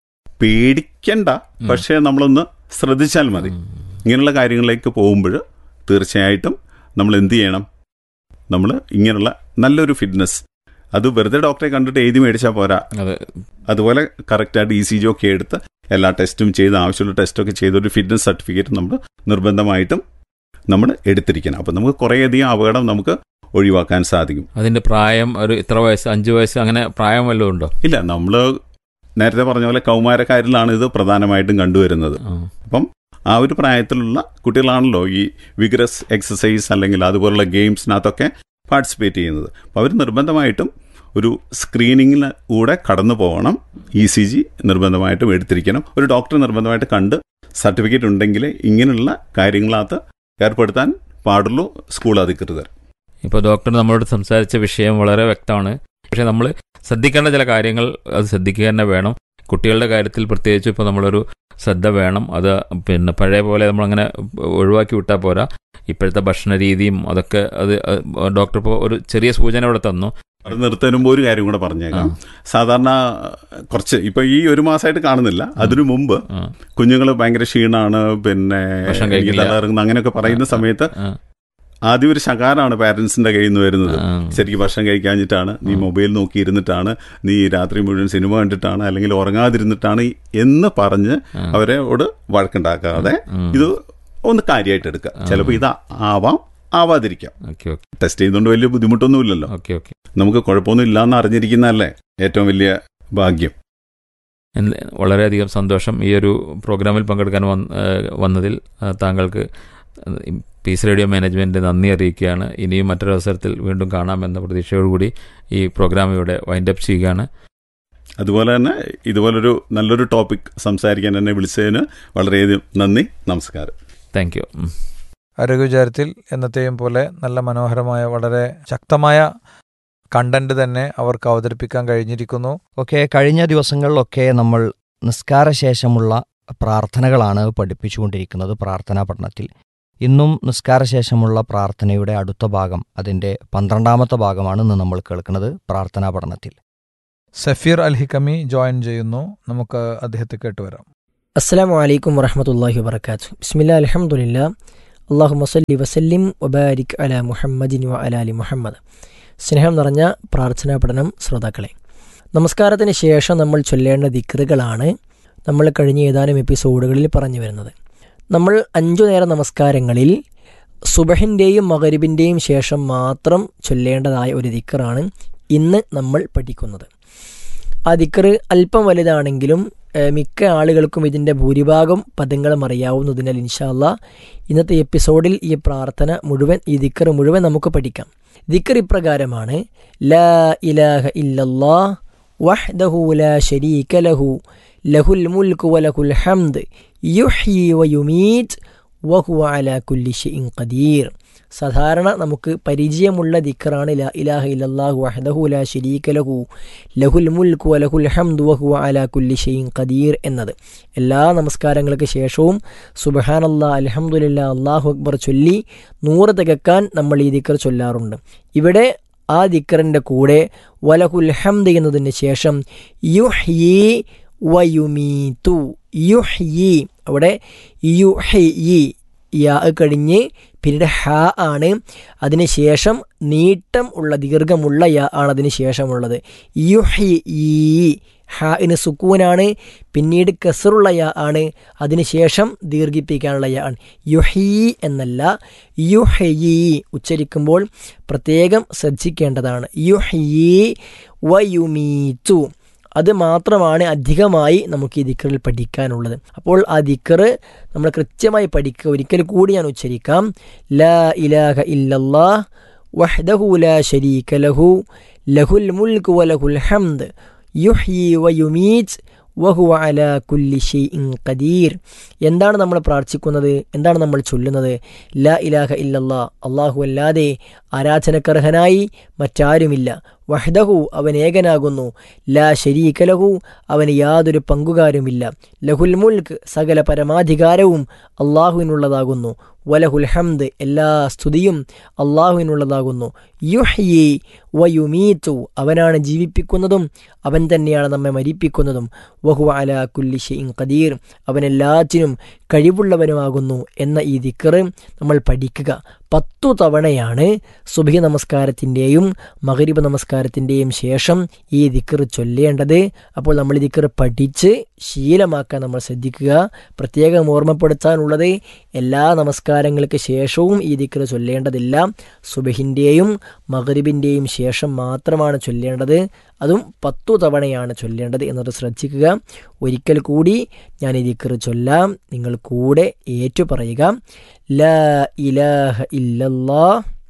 പേടിക്കണ്ട പക്ഷേ നമ്മളൊന്ന് ശ്രദ്ധിച്ചാൽ മതി ഇങ്ങനെയുള്ള കാര്യങ്ങളിലേക്ക് പോകുമ്പോൾ തീർച്ചയായിട്ടും നമ്മൾ എന്ത് ചെയ്യണം നമ്മൾ ഇങ്ങനെയുള്ള നല്ലൊരു ഫിറ്റ്നസ് അത് വെറുതെ ഡോക്ടറെ കണ്ടിട്ട് എഴുതി മേടിച്ചാൽ പോരാ അതെ അതുപോലെ കറക്റ്റായിട്ട് ഇ സി ജി ഒക്കെ എടുത്ത് എല്ലാ ടെസ്റ്റും ചെയ്ത് ആവശ്യമുള്ള ടെസ്റ്റൊക്കെ ചെയ്ത് ഒരു ഫിറ്റ്നസ് സർട്ടിഫിക്കറ്റ് നമ്മൾ നിർബന്ധമായിട്ടും നമ്മൾ എടുത്തിരിക്കണം അപ്പം നമുക്ക് കുറേയധികം അപകടം നമുക്ക് ഒഴിവാക്കാൻ സാധിക്കും അതിന്റെ പ്രായം ഒരു ഇത്ര വയസ്സ് അഞ്ച് വയസ്സ് അങ്ങനെ പ്രായം വല്ലതും ഉണ്ടോ ഇല്ല നമ്മൾ നേരത്തെ പറഞ്ഞ പോലെ കൗമാരക്കാരിലാണ് ഇത് പ്രധാനമായിട്ടും കണ്ടുവരുന്നത് ആ. അപ്പം ആ ഒരു പ്രായത്തിലുള്ള കുട്ടികളാണല്ലോ ഈ വിഗ്രസ് എക്സസൈസ് അല്ലെങ്കിൽ അതുപോലുള്ള ഗെയിംസിനകത്തൊക്കെ പാർട്ടിസിപ്പേറ്റ് ചെയ്യുന്നത് അപ്പോൾ അവർ നിർബന്ധമായിട്ടും ഒരു സ്ക്രീനിങ്ങിന് കൂടെ കടന്നു പോകണം ഇ സി ജി നിർബന്ധമായിട്ടും എടുത്തിരിക്കണം ഒരു ഡോക്ടറെ നിർബന്ധമായിട്ട് കണ്ട് സർട്ടിഫിക്കറ്റ് ഉണ്ടെങ്കിൽ ഇങ്ങനെയുള്ള കാര്യങ്ങളകത്ത് ഏർപ്പെടുത്താൻ പാടുള്ളൂ സ്കൂൾ അധികൃതർ ഇപ്പോൾ ഡോക്ടർ നമ്മളോട് സംസാരിച്ച വിഷയം വളരെ വ്യക്തമാണ് പക്ഷെ നമ്മൾ ശ്രദ്ധിക്കേണ്ട ചില കാര്യങ്ങൾ അത് ശ്രദ്ധിക്കുക തന്നെ വേണം കുട്ടികളുടെ കാര്യത്തിൽ പ്രത്യേകിച്ച് ഇപ്പോൾ നമ്മളൊരു ശ്രദ്ധ വേണം അത് പിന്നെ പഴയ പോലെ നമ്മളങ്ങനെ ഒഴിവാക്കി വിട്ടാൽ പോരാ ഇപ്പോഴത്തെ ഭക്ഷണ രീതിയും അതൊക്കെ അത് ഡോക്ടർ ഇപ്പോൾ ഒരു ചെറിയ സൂചന ഇവിടെ തന്നു അത് നിർത്തുമ്പോൾ ഒരു കാര്യം കൂടെ പറഞ്ഞേക്കാം സാധാരണ കുറച്ച് ഇപ്പൊ ഈ ഒരു മാസമായിട്ട് കാണുന്നില്ല അതിനു മുമ്പ് ആ, കുഞ്ഞുങ്ങൾ ഭയങ്കര ക്ഷീണാണ് പിന്നെ ഭക്ഷണം എനിക്ക് കഴിക്കില്ല. തലകറങ്ങുന്നു അങ്ങനെയൊക്കെ പറയുന്ന സമയത്ത് ആ, ആദ്യം ഒരു ശകാരാണ് പാരന്റ്സിന്റെ കയ്യിൽ നിന്ന് വരുന്നത് ആ. ശരിക്കും ഭക്ഷണം കഴിക്കാഞ്ഞിട്ടാണ് നീ മൊബൈൽ നോക്കിയിരുന്നിട്ടാണ് നീ രാത്രി മുഴുവൻ സിനിമ കണ്ടിട്ടാണ് അല്ലെങ്കിൽ ഉറങ്ങാതിരുന്നിട്ടാണ് എന്ന് പറഞ്ഞ് ആ. അവരോട് വഴക്കുണ്ടാക്കാതെ ഉം. ഇത് ഒന്ന് കാര്യമായിട്ട് എടുക്കുക ചിലപ്പോൾ ഇത് ആവാം ആവാതിരിക്കാം ഓക്കെ ഓക്കെ ടെസ്റ്റ് ചെയ്യുന്നതുകൊണ്ട് വലിയ ബുദ്ധിമുട്ടൊന്നുമില്ലല്ലോ ഓക്കെ ഓക്കെ നമുക്ക് കുഴപ്പമൊന്നും ഇല്ലാന്ന് അറിഞ്ഞിരിക്കുന്നതല്ലേ ഏറ്റവും വലിയ ഭാഗ്യം എന്ത് വളരെയധികം സന്തോഷം ഈ ഒരു പ്രോഗ്രാമിൽ പങ്കെടുക്കാൻ വന്ന ഏഹ് വന്നതിൽ ആ, താങ്കൾക്ക് പീസ് റേഡിയോ മാനേജ്മെൻറ്റ് നന്ദി അറിയിക്കുകയാണ് ഇനിയും മറ്റൊരു അവസരത്തിൽ വീണ്ടും കാണാമെന്ന പ്രതീക്ഷയോടുകൂടി ഈ പ്രോഗ്രാം ഇവിടെ വൈൻഡപ്പ് ചെയ്യുകയാണ് അതുപോലെ തന്നെ ഇതുപോലൊരു നല്ലൊരു ടോപ്പിക് സംസാരിക്കാൻ എന്നെ വിളിച്ചതിന് വളരെയധികം നന്ദി നമസ്കാരം താങ്ക് യു ആരോഗ്യവിചാരത്തിൽ എന്നത്തെയും പോലെ നല്ല മനോഹരമായ വളരെ ശക്തമായ കണ്ടന്റ് തന്നെ അവർക്ക് അവതരിപ്പിക്കാൻ കഴിഞ്ഞിരിക്കുന്നു ഒക്കെ കഴിഞ്ഞ ദിവസങ്ങളിലൊക്കെ നമ്മൾ നിസ്കാരശേഷമുള്ള പ്രാർത്ഥനകളാണ് പഠിപ്പിച്ചുകൊണ്ടിരിക്കുന്നത് പ്രാർത്ഥനാ പഠനത്തിൽ ഇന്നും നിസ്കാരശേഷമുള്ള പ്രാർത്ഥനയുടെ അടുത്ത ഭാഗം അതിൻ്റെ പന്ത്രണ്ടാമത്തെ ഭാഗമാണ് ഇന്ന് നമ്മൾ കേൾക്കുന്നത് പ്രാർത്ഥനാ പഠനത്തിൽ സഫീർ അൽ ഹിക്കമി ജോയിൻ ചെയ്യുന്നു നമുക്ക് അദ്ദേഹത്തെ കേട്ടുവരാം അസ്സാം വലൈക്കും വറഹമത്തല്ലാഹി വബർക്കാത്തു ബിസ്മില്ലാ അലഹമുല്ല അള്ളാഹു മസല്ലി വസല്ലിം വബാരിക് അല മുഹമ്മദിൻ വ അലാലി മുഹമ്മദ് സ്നേഹം നിറഞ്ഞ പ്രാർത്ഥനാ പഠനം ശ്രോതാക്കളെ നമസ്കാരത്തിന് ശേഷം നമ്മൾ ചൊല്ലേണ്ട ദിക്റുകളാണ് നമ്മൾ കഴിഞ്ഞ ഏതാനും എപ്പിസോഡുകളിൽ പറഞ്ഞു വരുന്നത് നമ്മൾ അഞ്ചു നേര നമസ്കാരങ്ങളിൽ സുബഹിൻ്റെയും മകരിബിൻ്റെയും ശേഷം മാത്രം ചൊല്ലേണ്ടതായ ഒരു ദിക്റാണ് ഇന്ന് നമ്മൾ പഠിക്കുന്നത് ആ ദിക്റ് അല്പം വലുതാണെങ്കിലും ഏഹ് മിക്ക ആളുകൾക്കും ഇതിൻ്റെ ഭൂരിഭാഗം പദങ്ങളും അറിയാവുന്നതിനാൽ ഇൻഷാല്ല ഇന്നത്തെ എപ്പിസോഡിൽ ഈ പ്രാർത്ഥന മുഴുവൻ ഈ ദിക്കർ മുഴുവൻ നമുക്ക് പഠിക്കാം ദിക്കർ ഇപ്രകാരമാണ് ലാ ഇലാഹ ഇല്ലല്ലാ വഹ്ദഹു ലാ ശരീക ലഹു ലഹുൽ മുൽക്കു വലഹുൽ ഹംദ് യുഹ്യി വയുമീറ്റ് വഹുവ അലാ കുല്ലി ഷൈഇൻ ഖദീർ സാധാരണ നമുക്ക് പരിചയമുള്ള ദിക്കറാണ് ലാ ഇലാഹ ഇല്ലല്ലാഹു വഹ്ദഹു ലാ ശരീക ലഹു ലഹുൽ മുൽക്കു വലഹുൽ ഹംദു വഹുവ അലാ കുല്ലി ഷൈഇൻ ഖദീർ എന്നത് എല്ലാ നമസ്കാരങ്ങൾക്ക് ശേഷവും സുബഹാനല്ലാ അൽഹംദുലില്ലാ അല്ലാഹു അക്ബർ ചൊല്ലി നൂറ് തികക്കാൻ നമ്മൾ ഈ ദിക്കർ ചൊല്ലാറുണ്ട് ഇവിടെ ആ ദിക്കറിൻ്റെ കൂടെ വലഹുൽ ഹംദ് എന്നതിന് ശേഷം യുഹ്യി വയുമീതു യുഹ്യി അവിടെ യുഹ്യി യാ കഴിഞ്ഞ് പിന്നീട് ഹ ആണ് അതിന് ശേഷം നീട്ടം ഉള്ള ദീർഘമുള്ള യാ ആണ് അതിന് ശേഷമുള്ളത് യുഹി ഈ ഹ ഇന് സുക്കൂനാണ് പിന്നീട് കസറുള്ള യാ ആണ് അതിനുശേഷം ദീർഘിപ്പിക്കാനുള്ള യാ ആണ് യുഹി എന്നല്ല യുഹയി ഉച്ചരിക്കുമ്പോൾ പ്രത്യേകം ശ്രദ്ധിക്കേണ്ടതാണ് യുഹി വയുമീതു അത് മാത്രമാണ് അധികമായി നമുക്ക് ഈ ദിക്കറിൽ പഠിക്കാനുള്ളത് അപ്പോൾ ആ ദിക്കറ് നമ്മൾ കൃത്യമായി പഠിക്കുക ഒരിക്കൽ കൂടി ഞാൻ ഉച്ചരിക്കാം ലാ ഇലാഹ ഇല്ലല്ലാ വഹ്ദഹു ലാ ശരീക ലഹു ലഹുൽ മുൽക്ക് വലഹുൽ ഹംദ് യുഹ്യി വയുമീറ്റ് വഹുവ അല കുല്ലി ഷെയ്ഇൻ ഖദീർ എന്താണ് നമ്മൾ പ്രാർത്ഥിക്കുന്നത് എന്താണ് നമ്മൾ ചൊല്ലുന്നത് ലാ ഇലാഹ ഇല്ലല്ലാ അള്ളാഹു അല്ലാതെ ആരാധനക്കർഹനായി മറ്റാരുമില്ല വഹ്ദഹു അവൻ ഏകനാകുന്നു ലാ ശരീകലഹു അവന് യാതൊരു പങ്കുകാരുമില്ല ലഹുൽ മുൽക്ക് സകല പരമാധികാരവും അള്ളാഹുവിനുള്ളതാകുന്നു വലഹുൽ ഹംദ് എല്ലാ സ്തുതിയും അള്ളാഹുവിനുള്ളതാകുന്നു യുഹ്യി വയുമീത്തു അവനാണ് ജീവിപ്പിക്കുന്നതും അവൻ തന്നെയാണ് നമ്മെ മരിപ്പിക്കുന്നതും വഹു അല കുല്ലി ഷെയ്ൻ ഖദീർ അവൻ എല്ലാറ്റിനും കഴിവുള്ളവനുമാകുന്നു എന്ന ഈ ദിക്കറ് നമ്മൾ പഠിക്കുക പത്തു തവണയാണ് സുബഹി നമസ്കാരത്തിൻ്റെയും മകരിബ് നമസ്കാരത്തിൻ്റെയും ശേഷം ഈ ദിക്കറ് ചൊല്ലേണ്ടത് അപ്പോൾ നമ്മൾ ഈ ദിക്കറ് പഠിച്ച് ശീലമാക്കാൻ നമ്മൾ ശ്രദ്ധിക്കുക പ്രത്യേകം ഓർമ്മപ്പെടുത്താനുള്ളത് എല്ലാ നമസ്കാരങ്ങൾക്ക് ശേഷവും ഈ ദിക്കറ് ചൊല്ലേണ്ടതില്ല സുബഹിൻ്റെയും മകരിബിൻ്റെയും ശേഷം മാത്രമാണ് ചൊല്ലേണ്ടത് അതും പത്തു തവണയാണ് ചൊല്ലേണ്ടത് എന്നത് ശ്രദ്ധിക്കുക ഒരിക്കൽ കൂടി ഞാൻ ഈ ദിക്കറ് ചൊല്ലാം നിങ്ങൾ കൂടെ ഏറ്റു പറയുക ലാ ഇലാഹ ഇല്ലല്ലാ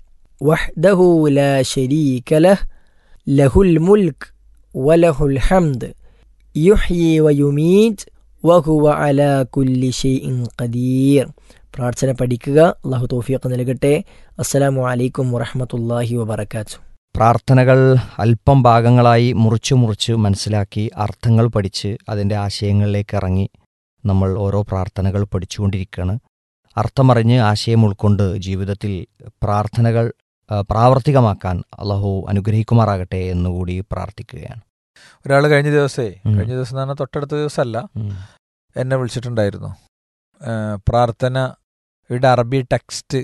വഹ്ദഹു ലാ ശരീക ലഹ് ലഹുൽ മുൽക്ക് വലഹുൽ ഹംദ് യുഹ്യി വയുമീറ്റ് വഹുവ അലാ കുല്ലി ഷെയ്ഇൻ ഖദീർ പ്രാർത്ഥന പഠിക്കുക അള്ളാഹു തൗഫീഖ് നൽകട്ടെ അസ്സലാമു അലൈക്കും വറഹ്മത്തുള്ളാഹി വബറകാതുഹു പ്രാർത്ഥനകൾ അല്പം ഭാഗങ്ങളായി മുറിച്ചു മുറിച്ച് മനസ്സിലാക്കി അർത്ഥങ്ങൾ പഠിച്ച് അതിൻ്റെ ആശയങ്ങളിലേക്ക് ഇറങ്ങി നമ്മൾ ഓരോ പ്രാർത്ഥനകൾ പഠിച്ചുകൊണ്ടിരിക്കുകയാണ് അർത്ഥമറിഞ്ഞ് ആശയം ഉൾക്കൊണ്ട് ജീവിതത്തിൽ പ്രാർത്ഥനകൾ ആ, പ്രാവർത്തികമാക്കാൻ അള്ളാഹു അനുഗ്രഹിക്കുമാറാകട്ടെ എന്നുകൂടി പ്രാർത്ഥിക്കുകയാണ് ഒരാൾ കഴിഞ്ഞ ദിവസേ ഉം. കഴിഞ്ഞ ദിവസം എന്ന് പറഞ്ഞാൽ തൊട്ടടുത്ത ദിവസമല്ല ഉം. എന്നെ വിളിച്ചിട്ടുണ്ടായിരുന്നു ആ, പ്രാർത്ഥനയുടെ അറബി ടെക്സ്റ്റ്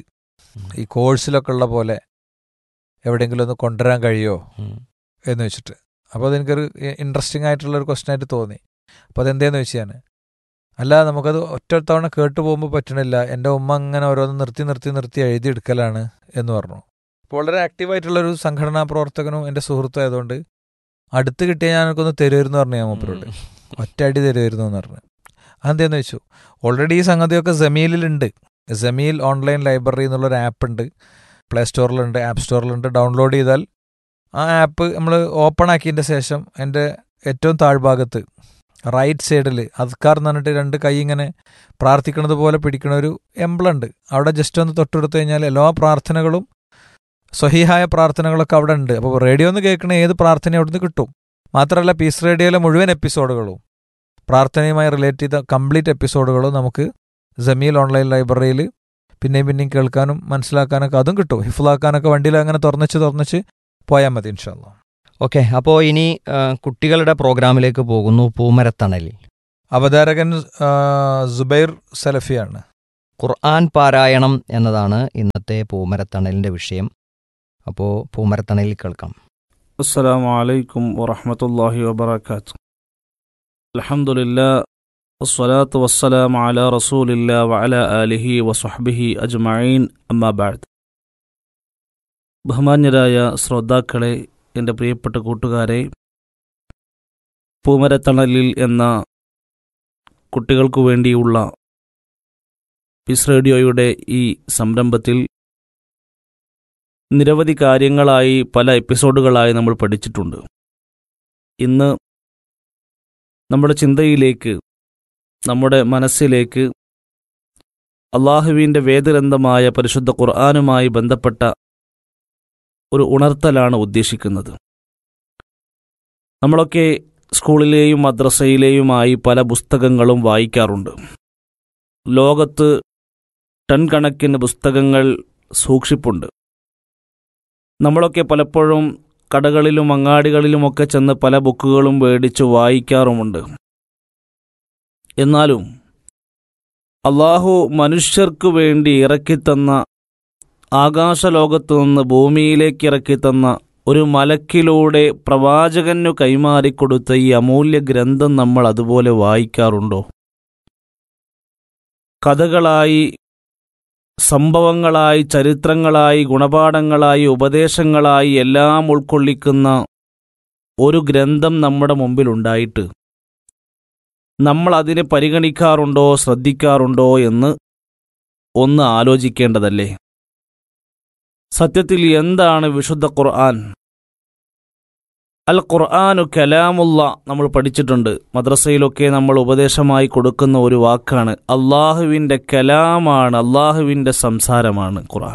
ഈ കോഴ്സിലൊക്കെ ഉള്ള പോലെ എവിടെയെങ്കിലും ഒന്ന് കൊണ്ടുവരാൻ കഴിയുമോ ഉം. എന്ന് വെച്ചിട്ട് അപ്പോൾ അതെനിക്കൊരു ഇൻട്രസ്റ്റിംഗ് ആയിട്ടുള്ള ഒരു ക്വസ്റ്റൻ ആയിട്ട് തോന്നി അപ്പോൾ അതെന്തേന്ന് വെച്ച് ഞാൻ അല്ല നമുക്കത് ഒറ്റ തവണ കേട്ടു പോകുമ്പോൾ പറ്റണില്ല എൻ്റെ ഉമ്മ അങ്ങനെ ഓരോന്ന് നിർത്തി നിർത്തി നിർത്തി എഴുതിയെടുക്കലാണ് എന്ന് പറഞ്ഞു അപ്പോൾ വളരെ ആക്റ്റീവായിട്ടുള്ളൊരു സംഘടനാ പ്രവർത്തകനും എൻ്റെ സുഹൃത്തും ആയതുകൊണ്ട് അടുത്ത് കിട്ടിയ ഞാനൊക്കൊന്ന് തരുമായിരുന്നു പറഞ്ഞു ഞാൻ മൂപ്പരോട് ഒറ്റയടി തരുമായിരുന്നു എന്ന് പറഞ്ഞു അതെന്താന്ന് വെച്ചു ഓൾറെഡി ഈ സംഗതിയൊക്കെ ജമീലിലുണ്ട് ജമീൽ ഓൺലൈൻ ലൈബ്രറി എന്നുള്ളൊരു ആപ്പ് ഉണ്ട് പ്ലേ സ്റ്റോറിലുണ്ട് ആപ്പ് സ്റ്റോറിലുണ്ട് ഡൗൺലോഡ് ചെയ്താൽ ആ ആപ്പ് നമ്മൾ ഓപ്പൺ ആക്കിയതിൻ്റെ ശേഷം എൻ്റെ ഏറ്റവും താഴ്ഭാഗത്ത് റൈറ്റ് സൈഡിൽ അദ്കാർ എന്ന് പറഞ്ഞിട്ട് രണ്ട് കൈ ഇങ്ങനെ പ്രാർത്ഥിക്കുന്നത് പോലെ പിടിക്കുന്ന ഒരു എംബ്ലുണ്ട് അവിടെ ജസ്റ്റ് ഒന്ന് തൊട്ടെടുത്ത് കഴിഞ്ഞാൽ എല്ലാ പ്രാർത്ഥനകളും സ്വഹീഹായ പ്രാർത്ഥനകളൊക്കെ അവിടെ ഉണ്ട് അപ്പോൾ റേഡിയോ എന്ന് കേൾക്കുന്ന ഏത് പ്രാർത്ഥനയും അവിടുന്ന് കിട്ടും മാത്രമല്ല പീസ് റേഡിയോയിലെ മുഴുവൻ എപ്പിസോഡുകളും പ്രാർത്ഥനയുമായി റിലേറ്റ് ചെയ്ത കംപ്ലീറ്റ് എപ്പിസോഡുകളും നമുക്ക് ജമീൽ ഓൺലൈൻ ലൈബ്രറിയിൽ പിന്നെയും പിന്നെയും കേൾക്കാനും മനസ്സിലാക്കാനൊക്കെ അതും കിട്ടും ഹിഫുലാക്കാനൊക്കെ വണ്ടിയിൽ അങ്ങനെ തുറന്നിച്ച് തുറന്നിച്ച് പോയാൽ മതി ഇൻഷാല്ല ഓക്കെ അപ്പോൾ ഇനി ആ, കുട്ടികളുടെ പ്രോഗ്രാമിലേക്ക് പോകുന്നു പൂമരത്തണലിൽ അവതാരകൻ ആ, സുബൈർ സലഫിയാണ് ഖുർആൻ പാരായണം എന്നതാണ് ഇന്നത്തെ പൂമരത്തണലിൻ്റെ വിഷയം അപ്പോൾ പൂമരത്തണലിൽ കേൾക്കാം السلام عليكم ورحمة الله وبركاته الحمد لله والصلاة والسلام على رسول الله وعلى آله وصحبه أجمعين أما بعد ബഹുമാന്യരായ ശ്രോതാക്കളെ എൻ്റെ പ്രിയപ്പെട്ട കൂട്ടുകാരെ പൂമരത്തണലിൽ എന്ന കുട്ടികൾക്കു വേണ്ടിയുള്ള പിസ് റേഡിയോയുടെ ഈ സംരംഭത്തിൽ നിരവധി കാര്യങ്ങളായി പല എപ്പിസോഡുകളായി നമ്മൾ പഠിച്ചിട്ടുണ്ട് ഇന്ന് നമ്മുടെ ചിന്തയിലേക്ക് നമ്മുടെ മനസ്സിലേക്ക് അള്ളാഹുവിൻ്റെ വേദഗ്രന്ഥമായ പരിശുദ്ധ ഖുർആാനുമായി ബന്ധപ്പെട്ട ഒരു ഉണർത്തലാണ് ഉദ്ദേശിക്കുന്നത് നമ്മളൊക്കെ സ്കൂളിലെയും മദ്രസയിലെയുമായി പല പുസ്തകങ്ങളും വായിക്കാറുണ്ട് ലോകത്ത് ടൺ കണക്കിന് പുസ്തകങ്ങൾ സൂക്ഷിപ്പുണ്ട് നമ്മളൊക്കെ പലപ്പോഴും കടകളിലും അങ്ങാടികളിലുമൊക്കെ ചെന്ന് പല ബുക്കുകളും മേടിച്ച് വായിക്കാറുമുണ്ട് എന്നാലും അള്ളാഹു മനുഷ്യർക്കു വേണ്ടി ഇറക്കിത്തന്ന ആകാശലോകത്തു നിന്ന് ഭൂമിയിലേക്ക് ഇറക്കിത്തന്ന ഒരു മലക്കിലൂടെ പ്രവാചകനു കൈമാറിക്കൊടുത്ത ഈ അമൂല്യ ഗ്രന്ഥം നമ്മൾ അതുപോലെ വായിക്കാറുണ്ടോ കഥകളായി സംഭവങ്ങളായി ചരിത്രങ്ങളായി ഗുണപാഠങ്ങളായി ഉപദേശങ്ങളായി എല്ലാം ഉൾക്കൊള്ളിക്കുന്ന ഒരു ഗ്രന്ഥം നമ്മുടെ മുമ്പിലുണ്ടായിട്ട് നമ്മൾ അതിനെ പരിഗണിക്കാറുണ്ടോ ശ്രദ്ധിക്കാറുണ്ടോ എന്ന് ഒന്ന് ആലോചിക്കേണ്ടതല്ലേ സത്യത്തിൽ എന്താണ് വിശുദ്ധ ഖുർആൻ അൽ ഖുർആാനു കലാമുള്ള നമ്മൾ പഠിച്ചിട്ടുണ്ട് മദ്രസയിലൊക്കെ നമ്മൾ ഉപദേശമായി കൊടുക്കുന്ന ഒരു വാക്കാണ് അള്ളാഹുവിൻ്റെ കലാമാണ് അള്ളാഹുവിൻ്റെ സംസാരമാണ് ഖുർആൻ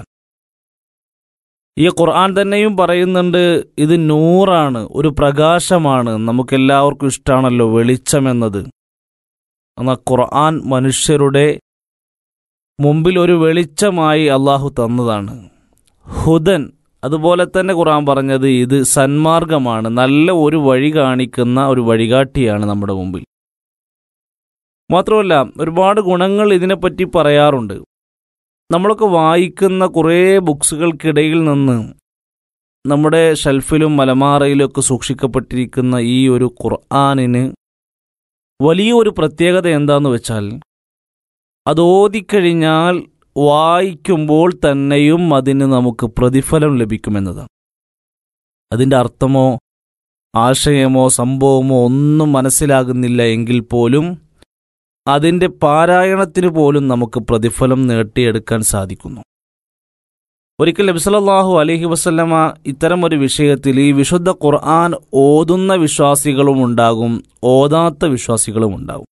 ഈ ഖുർആൻ തന്നെയും പറയുന്നുണ്ട് ഇത് നൂറാണ് ഒരു പ്രകാശമാണ് നമുക്കെല്ലാവർക്കും ഇഷ്ടമാണല്ലോ വെളിച്ചമെന്നത് എന്നാൽ ഖുർആൻ മനുഷ്യരുടെ മുമ്പിൽ ഒരു വെളിച്ചമായി അള്ളാഹു തന്നതാണ് ഹുദൻ അതുപോലെ തന്നെ ഖുർആൻ പറഞ്ഞത് ഇത് സന്മാർഗമാണ് നല്ല ഒരു വഴി കാണിക്കുന്ന ഒരു വഴികാട്ടിയാണ് നമ്മുടെ മുമ്പിൽ മാത്രമല്ല ഒരുപാട് ഗുണങ്ങൾ ഇതിനെപ്പറ്റി പറയാറുണ്ട് നമ്മളൊക്കെ വായിക്കുന്ന കുറേ ബുക്സുകൾക്കിടയിൽ നിന്ന് നമ്മുടെ ഷെൽഫിലും മലമാറയിലും ഒക്കെ സൂക്ഷിക്കപ്പെട്ടിരിക്കുന്ന ഈ ഒരു ഖുർആാനിന് വലിയ ഒരു പ്രത്യേകത എന്താന്ന് വെച്ചാൽ അത് ഓതിക്കഴിഞ്ഞാൽ വായിക്കുമ്പോൾ തന്നെയും അതിന് നമുക്ക് പ്രതിഫലം ലഭിക്കുമെന്നതാണ് അതിൻ്റെ അർത്ഥമോ ആശയമോ സംഭവമോ ഒന്നും മനസ്സിലാകുന്നില്ല എങ്കിൽ പോലും അതിൻ്റെ പാരായണത്തിന് പോലും നമുക്ക് പ്രതിഫലം നേട്ടിയെടുക്കാൻ സാധിക്കുന്നു ഒരിക്കൽ നബിസലല്ലാഹു അലഹി വസ്ല്ലമ ഇത്തരം ഒരു വിഷയത്തിൽ ഈ വിശുദ്ധ ഖുർആൻ ഓതുന്ന വിശ്വാസികളും ഉണ്ടാകും ഓതാത്ത വിശ്വാസികളും ഉണ്ടാകും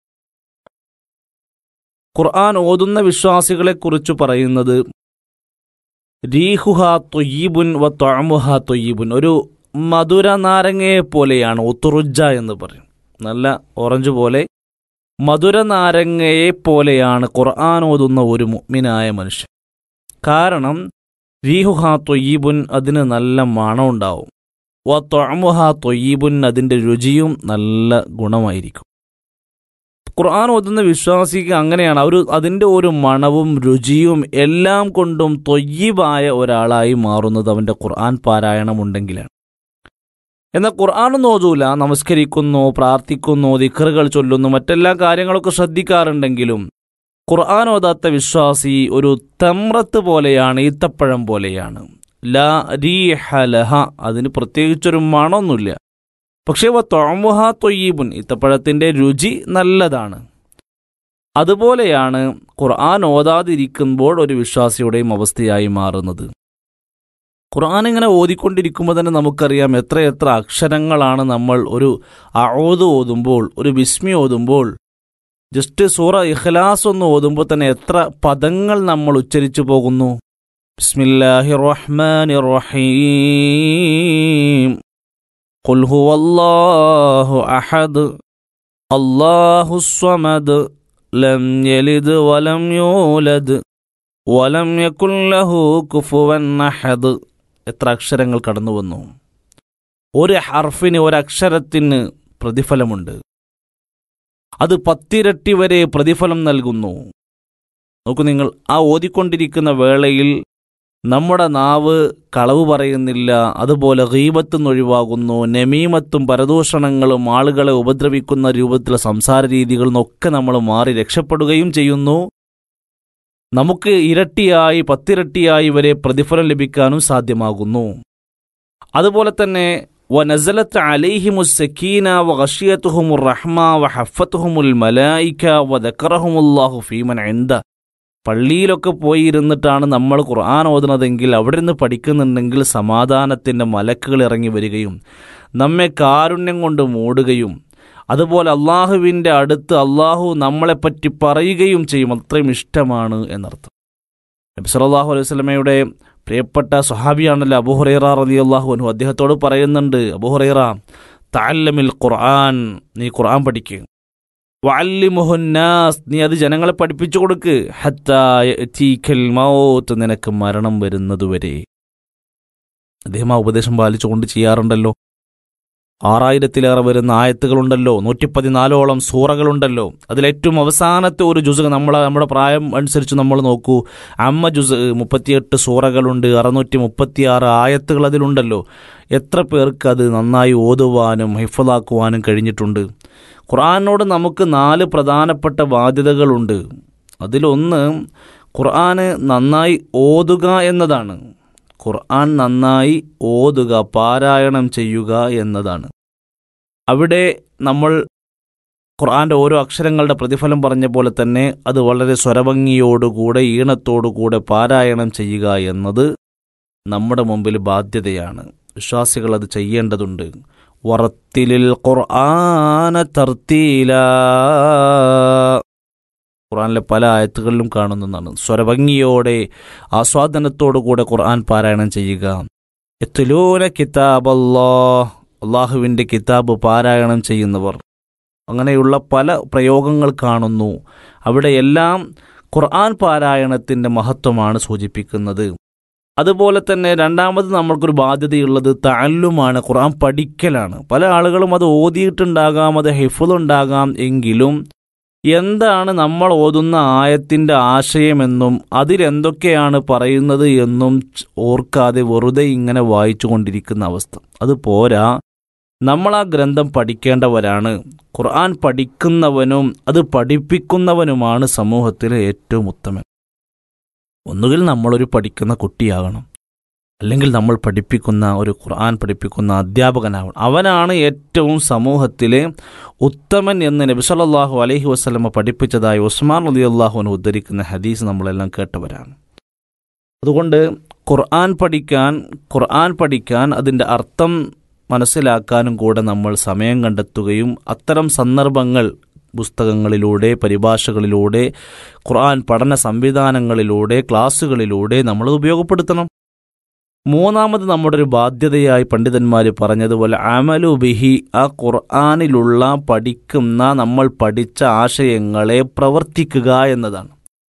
ഖുർആൻ ഓതുന്ന വിശ്വാസികളെക്കുറിച്ച് പറയുന്നത് റീഹുഹ തൊയ്യീബുൻ വ തൊഴമുഹ തൊയ്യീബുൻ ഒരു മധുര നാരങ്ങയെ പോലെയാണ് ഒത്തുറുജ എന്ന് പറയും നല്ല ഓറഞ്ച് പോലെ മധുര നാരങ്ങയെ പോലെയാണ് ഖുർആൻ ഓതുന്ന ഒരു മുഅ്മിനായ മനുഷ്യൻ കാരണം റീഹുഹ തൊയ്യീബുൻ അതിന് നല്ല മണമുണ്ടാവും വ തൊഴമുഹ തൊയ്യീബുൻ അതിൻ്റെ രുചിയും നല്ല ഗുണമായിരിക്കും ഖുർആൻ ഓതുന്ന വിശ്വാസിക്ക് അങ്ങനെയാണ് അവർ അതിൻ്റെ ഒരു മണവും രുചിയും എല്ലാം കൊണ്ടും തൊയ്യീബായ ഒരാളായി മാറുന്നത് അവൻ്റെ ഖുർആൻ പാരായണം ഉണ്ടെങ്കിലാണ് എന്നാൽ ഖുർആാനൊന്നും ഓതൂല നമസ്കരിക്കുന്നു പ്രാർത്ഥിക്കുന്നു ദിക്കറുകൾ ചൊല്ലുന്നു മറ്റെല്ലാ കാര്യങ്ങളൊക്കെ ശ്രദ്ധിക്കാറുണ്ടെങ്കിലും ഖുർആൻ ഓതാത്ത വിശ്വാസി ഒരു തമ്രത്ത് പോലെയാണ് ഈത്തപ്പഴം പോലെയാണ് ലാ റീഹ ലഹ അതിന് പ്രത്യേകിച്ചൊരു മണമൊന്നുമില്ല പക്ഷേ വ തൊഴമുഹ തൊയ്യീബുൻ ഈത്തപ്പഴത്തിൻ്റെ രുചി നല്ലതാണ് അതുപോലെയാണ് ഖുർആൻ ഓതാതിരിക്കുമ്പോൾ ഒരു വിശ്വാസിയുടെയും അവസ്ഥയായി മാറുന്നത് ഖുർആൻ ഇങ്ങനെ ഓതിക്കൊണ്ടിരിക്കുമ്പോൾ തന്നെ നമുക്കറിയാം എത്ര എത്ര അക്ഷരങ്ങളാണ് നമ്മൾ ഒരു അഴോത് ഓതുമ്പോൾ ഒരു ബിസ്മി ഓതുമ്പോൾ ജസ്റ്റ് സൂറ ഇഖ്ലാസ് ഒന്ന് ഓതുമ്പോൾ തന്നെ എത്ര പദങ്ങൾ നമ്മൾ ഉച്ചരിച്ചു പോകുന്നു ബിസ്മില്ലാഹി റഹ്മാൻ റഹീം قل هو الله أحد الله الصمد لم يلد ولم يولد ولم يكن له كفوا أحد എത്ര അക്ഷരങ്ങൾ കടന്നു വന്നു ഒരു ഹർഫിന് ഒരക്ഷരത്തിന് പ്രതിഫലമുണ്ട് അത് പത്തിരട്ടി വരെ പ്രതിഫലം നൽകുന്നു നോക്കൂ നിങ്ങൾ ആ ഓതിക്കൊണ്ടിരിക്കുന്ന വേളയിൽ നമ്മുടെ നാവ് കളവ് പറയുന്നില്ല അതുപോലെ ഗീബത്തും ഒഴിവാകുന്നു നമീമത്തും പരദൂഷണങ്ങളും ആളുകളെ ഉപദ്രവിക്കുന്ന രൂപത്തിലുള്ള സംസാര രീതികളിൽ നിന്നൊക്കെ നമ്മൾ മാറി രക്ഷപ്പെടുകയും ചെയ്യുന്നു നമുക്ക് ഇരട്ടിയായി പത്തിരട്ടിയായി വരെ പ്രതിഫലം ലഭിക്കാനും സാധ്യമാകുന്നു അതുപോലെ തന്നെ വനസലത്ത് അലൈഹിമുസക്കീന വഷീയത്തുഹുമുർ റഹ്മ വഹഫത്തുഹുമുൽ മലായിക്ക വദക്കറഹുമുല്ലാഹു ഫീമൻ എന്ത പള്ളിയിലൊക്കെ പോയി ഇരുന്നിട്ടാണ് നമ്മൾ ഖുർആൻ ഓതുന്നതെങ്കിൽ അവിടെ നിന്ന് പഠിക്കുന്നുണ്ടെങ്കിൽ സമാധാനത്തിൻ്റെ മലക്കുകൾ ഇറങ്ങി വരികയും നമ്മെ കാരുണ്യം കൊണ്ട് മൂടുകയും അതുപോലെ അള്ളാഹുവിൻ്റെ അടുത്ത് അള്ളാഹു നമ്മളെപ്പറ്റി പറയുകയും ചെയ്യും അത്രയും ഇഷ്ടമാണ് എന്നർത്ഥം നബി സല്ലല്ലാഹു അലൈഹി വസല്ലമയുടെ പ്രിയപ്പെട്ട സ്വഹാബിയാണല്ലോ അബുഹുറൈറ റലി അള്ളാഹു അനു അദ്ദേഹത്തോട് പറയുന്നുണ്ട് അബുഹുറൈറ താല്ലമിൽ ഖുർആൻ നീ ഖുർആൻ പഠിക്കുക വല്ലിമുഹുന്നാസ് നീ അത് ജനങ്ങളെ പഠിപ്പിച്ചു കൊടുക്ക് ഹത്താൽ മൗത്ത് നിനക്ക് മരണം വരുന്നതുവരെ അദ്ദേഹം ആ ഉപദേശം പാലിച്ചുകൊണ്ട് ചെയ്യാറുണ്ടല്ലോ ആറായിരത്തിലേറെ വരുന്ന ആയത്തുകളുണ്ടല്ലോ നൂറ്റിപ്പതിനാലോളം സൂറകളുണ്ടല്ലോ അതിലേറ്റവും അവസാനത്തെ ഒരു ജുസ് നമ്മൾ നമ്മുടെ പ്രായം അനുസരിച്ച് നമ്മൾ നോക്കൂ അമ്മ ജുസ് മുപ്പത്തിയെട്ട് സൂറകളുണ്ട് അറുന്നൂറ്റി മുപ്പത്തിയാറ് ആയത്തുകൾ അതിലുണ്ടല്ലോ എത്ര പേർക്ക് അത് നന്നായി ഓതുവാനും ഹിഫലാക്കുവാനും കഴിഞ്ഞിട്ടുണ്ട് ഖുർആാനോട് നമുക്ക് നാല് പ്രധാനപ്പെട്ട ബാധ്യതകളുണ്ട് അതിലൊന്ന് ഖുർആന് നന്നായി ഓതുക എന്നതാണ് ഖുർആൻ നന്നായി ഓതുക പാരായണം ചെയ്യുക എന്നതാണ് അവിടെ നമ്മൾ ഖുർആന്റെ ഓരോ അക്ഷരങ്ങളുടെ പ്രതിഫലം പറഞ്ഞ പോലെ തന്നെ അത് വളരെ സ്വരഭംഗിയോടുകൂടെ ഈണത്തോടുകൂടെ പാരായണം ചെയ്യുക എന്നത് നമ്മുടെ മുമ്പിൽ ബാധ്യതയാണ് വിശ്വാസികൾ അത് ചെയ്യേണ്ടതുണ്ട് വറത്തിലിൽ ഖുർആന തർത്തീല ഖുർആനിലെ പല ആയത്തുകളിലും കാണുന്നതാണ് സ്വരഭംഗിയോടെ ആസ്വാദനത്തോടു കൂടെ ഖുർആൻ പാരായണം ചെയ്യുക എത്തുലൂന കിതാബല്ലോ അള്ളാഹുവിൻ്റെ കിതാബ് പാരായണം ചെയ്യുന്നവർ അങ്ങനെയുള്ള പല പ്രയോഗങ്ങൾ കാണുന്നു അവിടെയെല്ലാം ഖുർആൻ പാരായണത്തിൻ്റെ മഹത്വമാണ് സൂചിപ്പിക്കുന്നത് അതുപോലെ തന്നെ രണ്ടാമത് നമ്മൾക്കൊരു ബാധ്യതയുള്ളത് താല്ലുമാണ് ഖുർആൻ പഠിക്കലാണ് പല ആളുകളും അത് ഓതിയിട്ടുണ്ടാകാം അത് ഹിഫുലുണ്ടാകാം എങ്കിലും എന്താണ് നമ്മൾ ഓതുന്ന ആയത്തിൻ്റെ ആശയമെന്നും അതിലെന്തൊക്കെയാണ് പറയുന്നത് എന്നും ച് ഓർക്കാതെ വെറുതെ ഇങ്ങനെ വായിച്ചു കൊണ്ടിരിക്കുന്ന അവസ്ഥ അത് പോരാ നമ്മൾ ആ ഗ്രന്ഥം പഠിക്കേണ്ടവരാണ് ഖുർആൻ പഠിക്കുന്നവനും അത് പഠിപ്പിക്കുന്നവനുമാണ് സമൂഹത്തിലെ ഏറ്റവും ഉത്തമൻ ഒന്നുകിൽ നമ്മളൊരു പഠിക്കുന്ന കുട്ടിയാകണം അല്ലെങ്കിൽ നമ്മൾ പഠിപ്പിക്കുന്ന ഒരു ഖുർആൻ പഠിപ്പിക്കുന്ന അധ്യാപകനാവണം അവനാണ് ഏറ്റവും സമൂഹത്തിലെ ഉത്തമൻ എന്ന് നബി സല്ലല്ലാഹു അലൈഹി വസല്ലമ പഠിപ്പിച്ചതായി ഉസ്മാൻ അലി അള്ളാഹുവിന് ഉദ്ധരിക്കുന്ന ഹദീസ് നമ്മളെല്ലാം കേട്ടവരാണ് അതുകൊണ്ട് ഖുർആൻ പഠിക്കാൻ ഖുർആൻ പഠിക്കാൻ അതിൻ്റെ അർത്ഥം മനസ്സിലാക്കാനും കൂടെ നമ്മൾ സമയം കണ്ടെത്തുകയും അത്തരം സന്ദർഭങ്ങൾ പുസ്തകങ്ങളിലൂടെ പരിഭാഷകളിലൂടെ ഖുർആൻ പഠന സംവിധാനങ്ങളിലൂടെ ക്ലാസ്സുകളിലൂടെ നമ്മൾ ഉപയോഗപ്പെടുത്തണം മൂന്നാമത് നമ്മുടെ ഒരു ബാധ്യതയായി പണ്ഡിതന്മാർ പറഞ്ഞതുപോലെ അമലു ബിഹി ആ ഖുർആാനിലുള്ള പഠിക്കുന്ന നമ്മൾ പഠിച്ച ആശയങ്ങളെ പ്രവർത്തിക്കുക എന്നതാണ്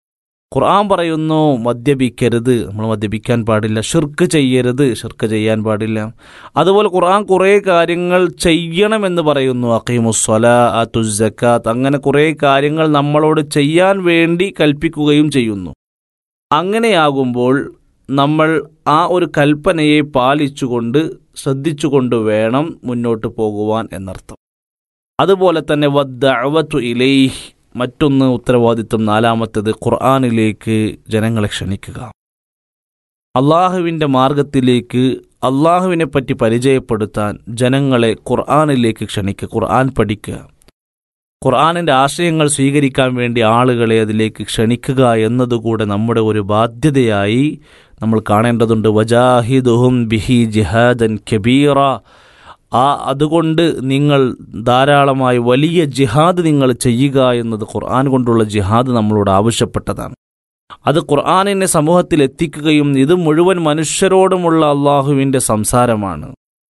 ഖുർആൻ പറയുന്നു മദ്യപിക്കരുത് നമ്മൾ മദ്യപിക്കാൻ പാടില്ല ഷിർക്ക് ചെയ്യരുത് ഷിർക്ക് ചെയ്യാൻ പാടില്ല അതുപോലെ ഖുർആൻ കുറേ കാര്യങ്ങൾ ചെയ്യണമെന്ന് പറയുന്നു അഖീമുസ്വല അത്തുസക്കാത്ത് അങ്ങനെ കുറേ കാര്യങ്ങൾ നമ്മളോട് ചെയ്യാൻ വേണ്ടി കൽപ്പിക്കുകയും ചെയ്യുന്നു അങ്ങനെയാകുമ്പോൾ നമ്മൾ ആ ഒരു കൽപ്പനയെ പാലിച്ചുകൊണ്ട് ശ്രദ്ധിച്ചുകൊണ്ട് വേണം മുന്നോട്ട് പോകുവാൻ എന്നർത്ഥം അതുപോലെ തന്നെ വദ്ദഅവത്തു ഇലൈഹ് മറ്റൊന്ന് ഉത്തരവാദിത്വം നാലാമത്തേത് ഖുർആാനിലേക്ക് ജനങ്ങളെ ക്ഷണിക്കുക അള്ളാഹുവിൻ്റെ മാർഗത്തിലേക്ക് അള്ളാഹുവിനെ പറ്റി പരിചയപ്പെടുത്താൻ ജനങ്ങളെ ഖുർആാനിലേക്ക് ക്ഷണിക്കുക ഖുർആൻ പഠിക്കുക ഖുർആാനിൻ്റെ ആശയങ്ങൾ സ്വീകരിക്കാൻ വേണ്ടി ആളുകളെ അതിലേക്ക് ക്ഷണിക്കുക എന്നതുകൂടെ നമ്മുടെ ഒരു ബാധ്യതയായി നമ്മൾ കാണേണ്ടതുണ്ട് വജാഹിദുഹും ബിഹി ജിഹാദൻ കബീറ ആ അതുകൊണ്ട് നിങ്ങൾ ധാരാളമായി വലിയ ജിഹാദ് നിങ്ങൾ ചെയ്യുക എന്നത് ഖുർആൻ കൊണ്ടുള്ള ജിഹാദ് നമ്മളോട് ആവശ്യപ്പെട്ടതാണ് അത് ഖുർആാനിനെ സമൂഹത്തിൽ എത്തിക്കുകയും ഇത് മുഴുവൻ മനുഷ്യരോടുമുള്ള അള്ളാഹുവിൻ്റെ സംസാരമാണ്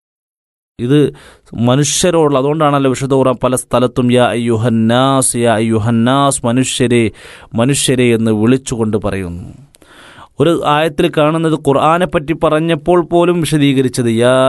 ഇത് മനുഷ്യരോടുള്ള അതുകൊണ്ടാണല്ലോ വിശുദ്ധ ഖുർആൻ പല സ്ഥലത്തും യാ അയ്യുഹന്നാസ് യാ അയ്യുഹന്നാസ് മനുഷ്യരെ മനുഷ്യരെ എന്ന് വിളിച്ചുകൊണ്ട് പറയുന്നു ഒരു ആയത്തിൽ കാണുന്നത് ഖുർആനെ പറ്റി പറഞ്ഞപ്പോൾ പോലും വിശദീകരിച്ചത് യാ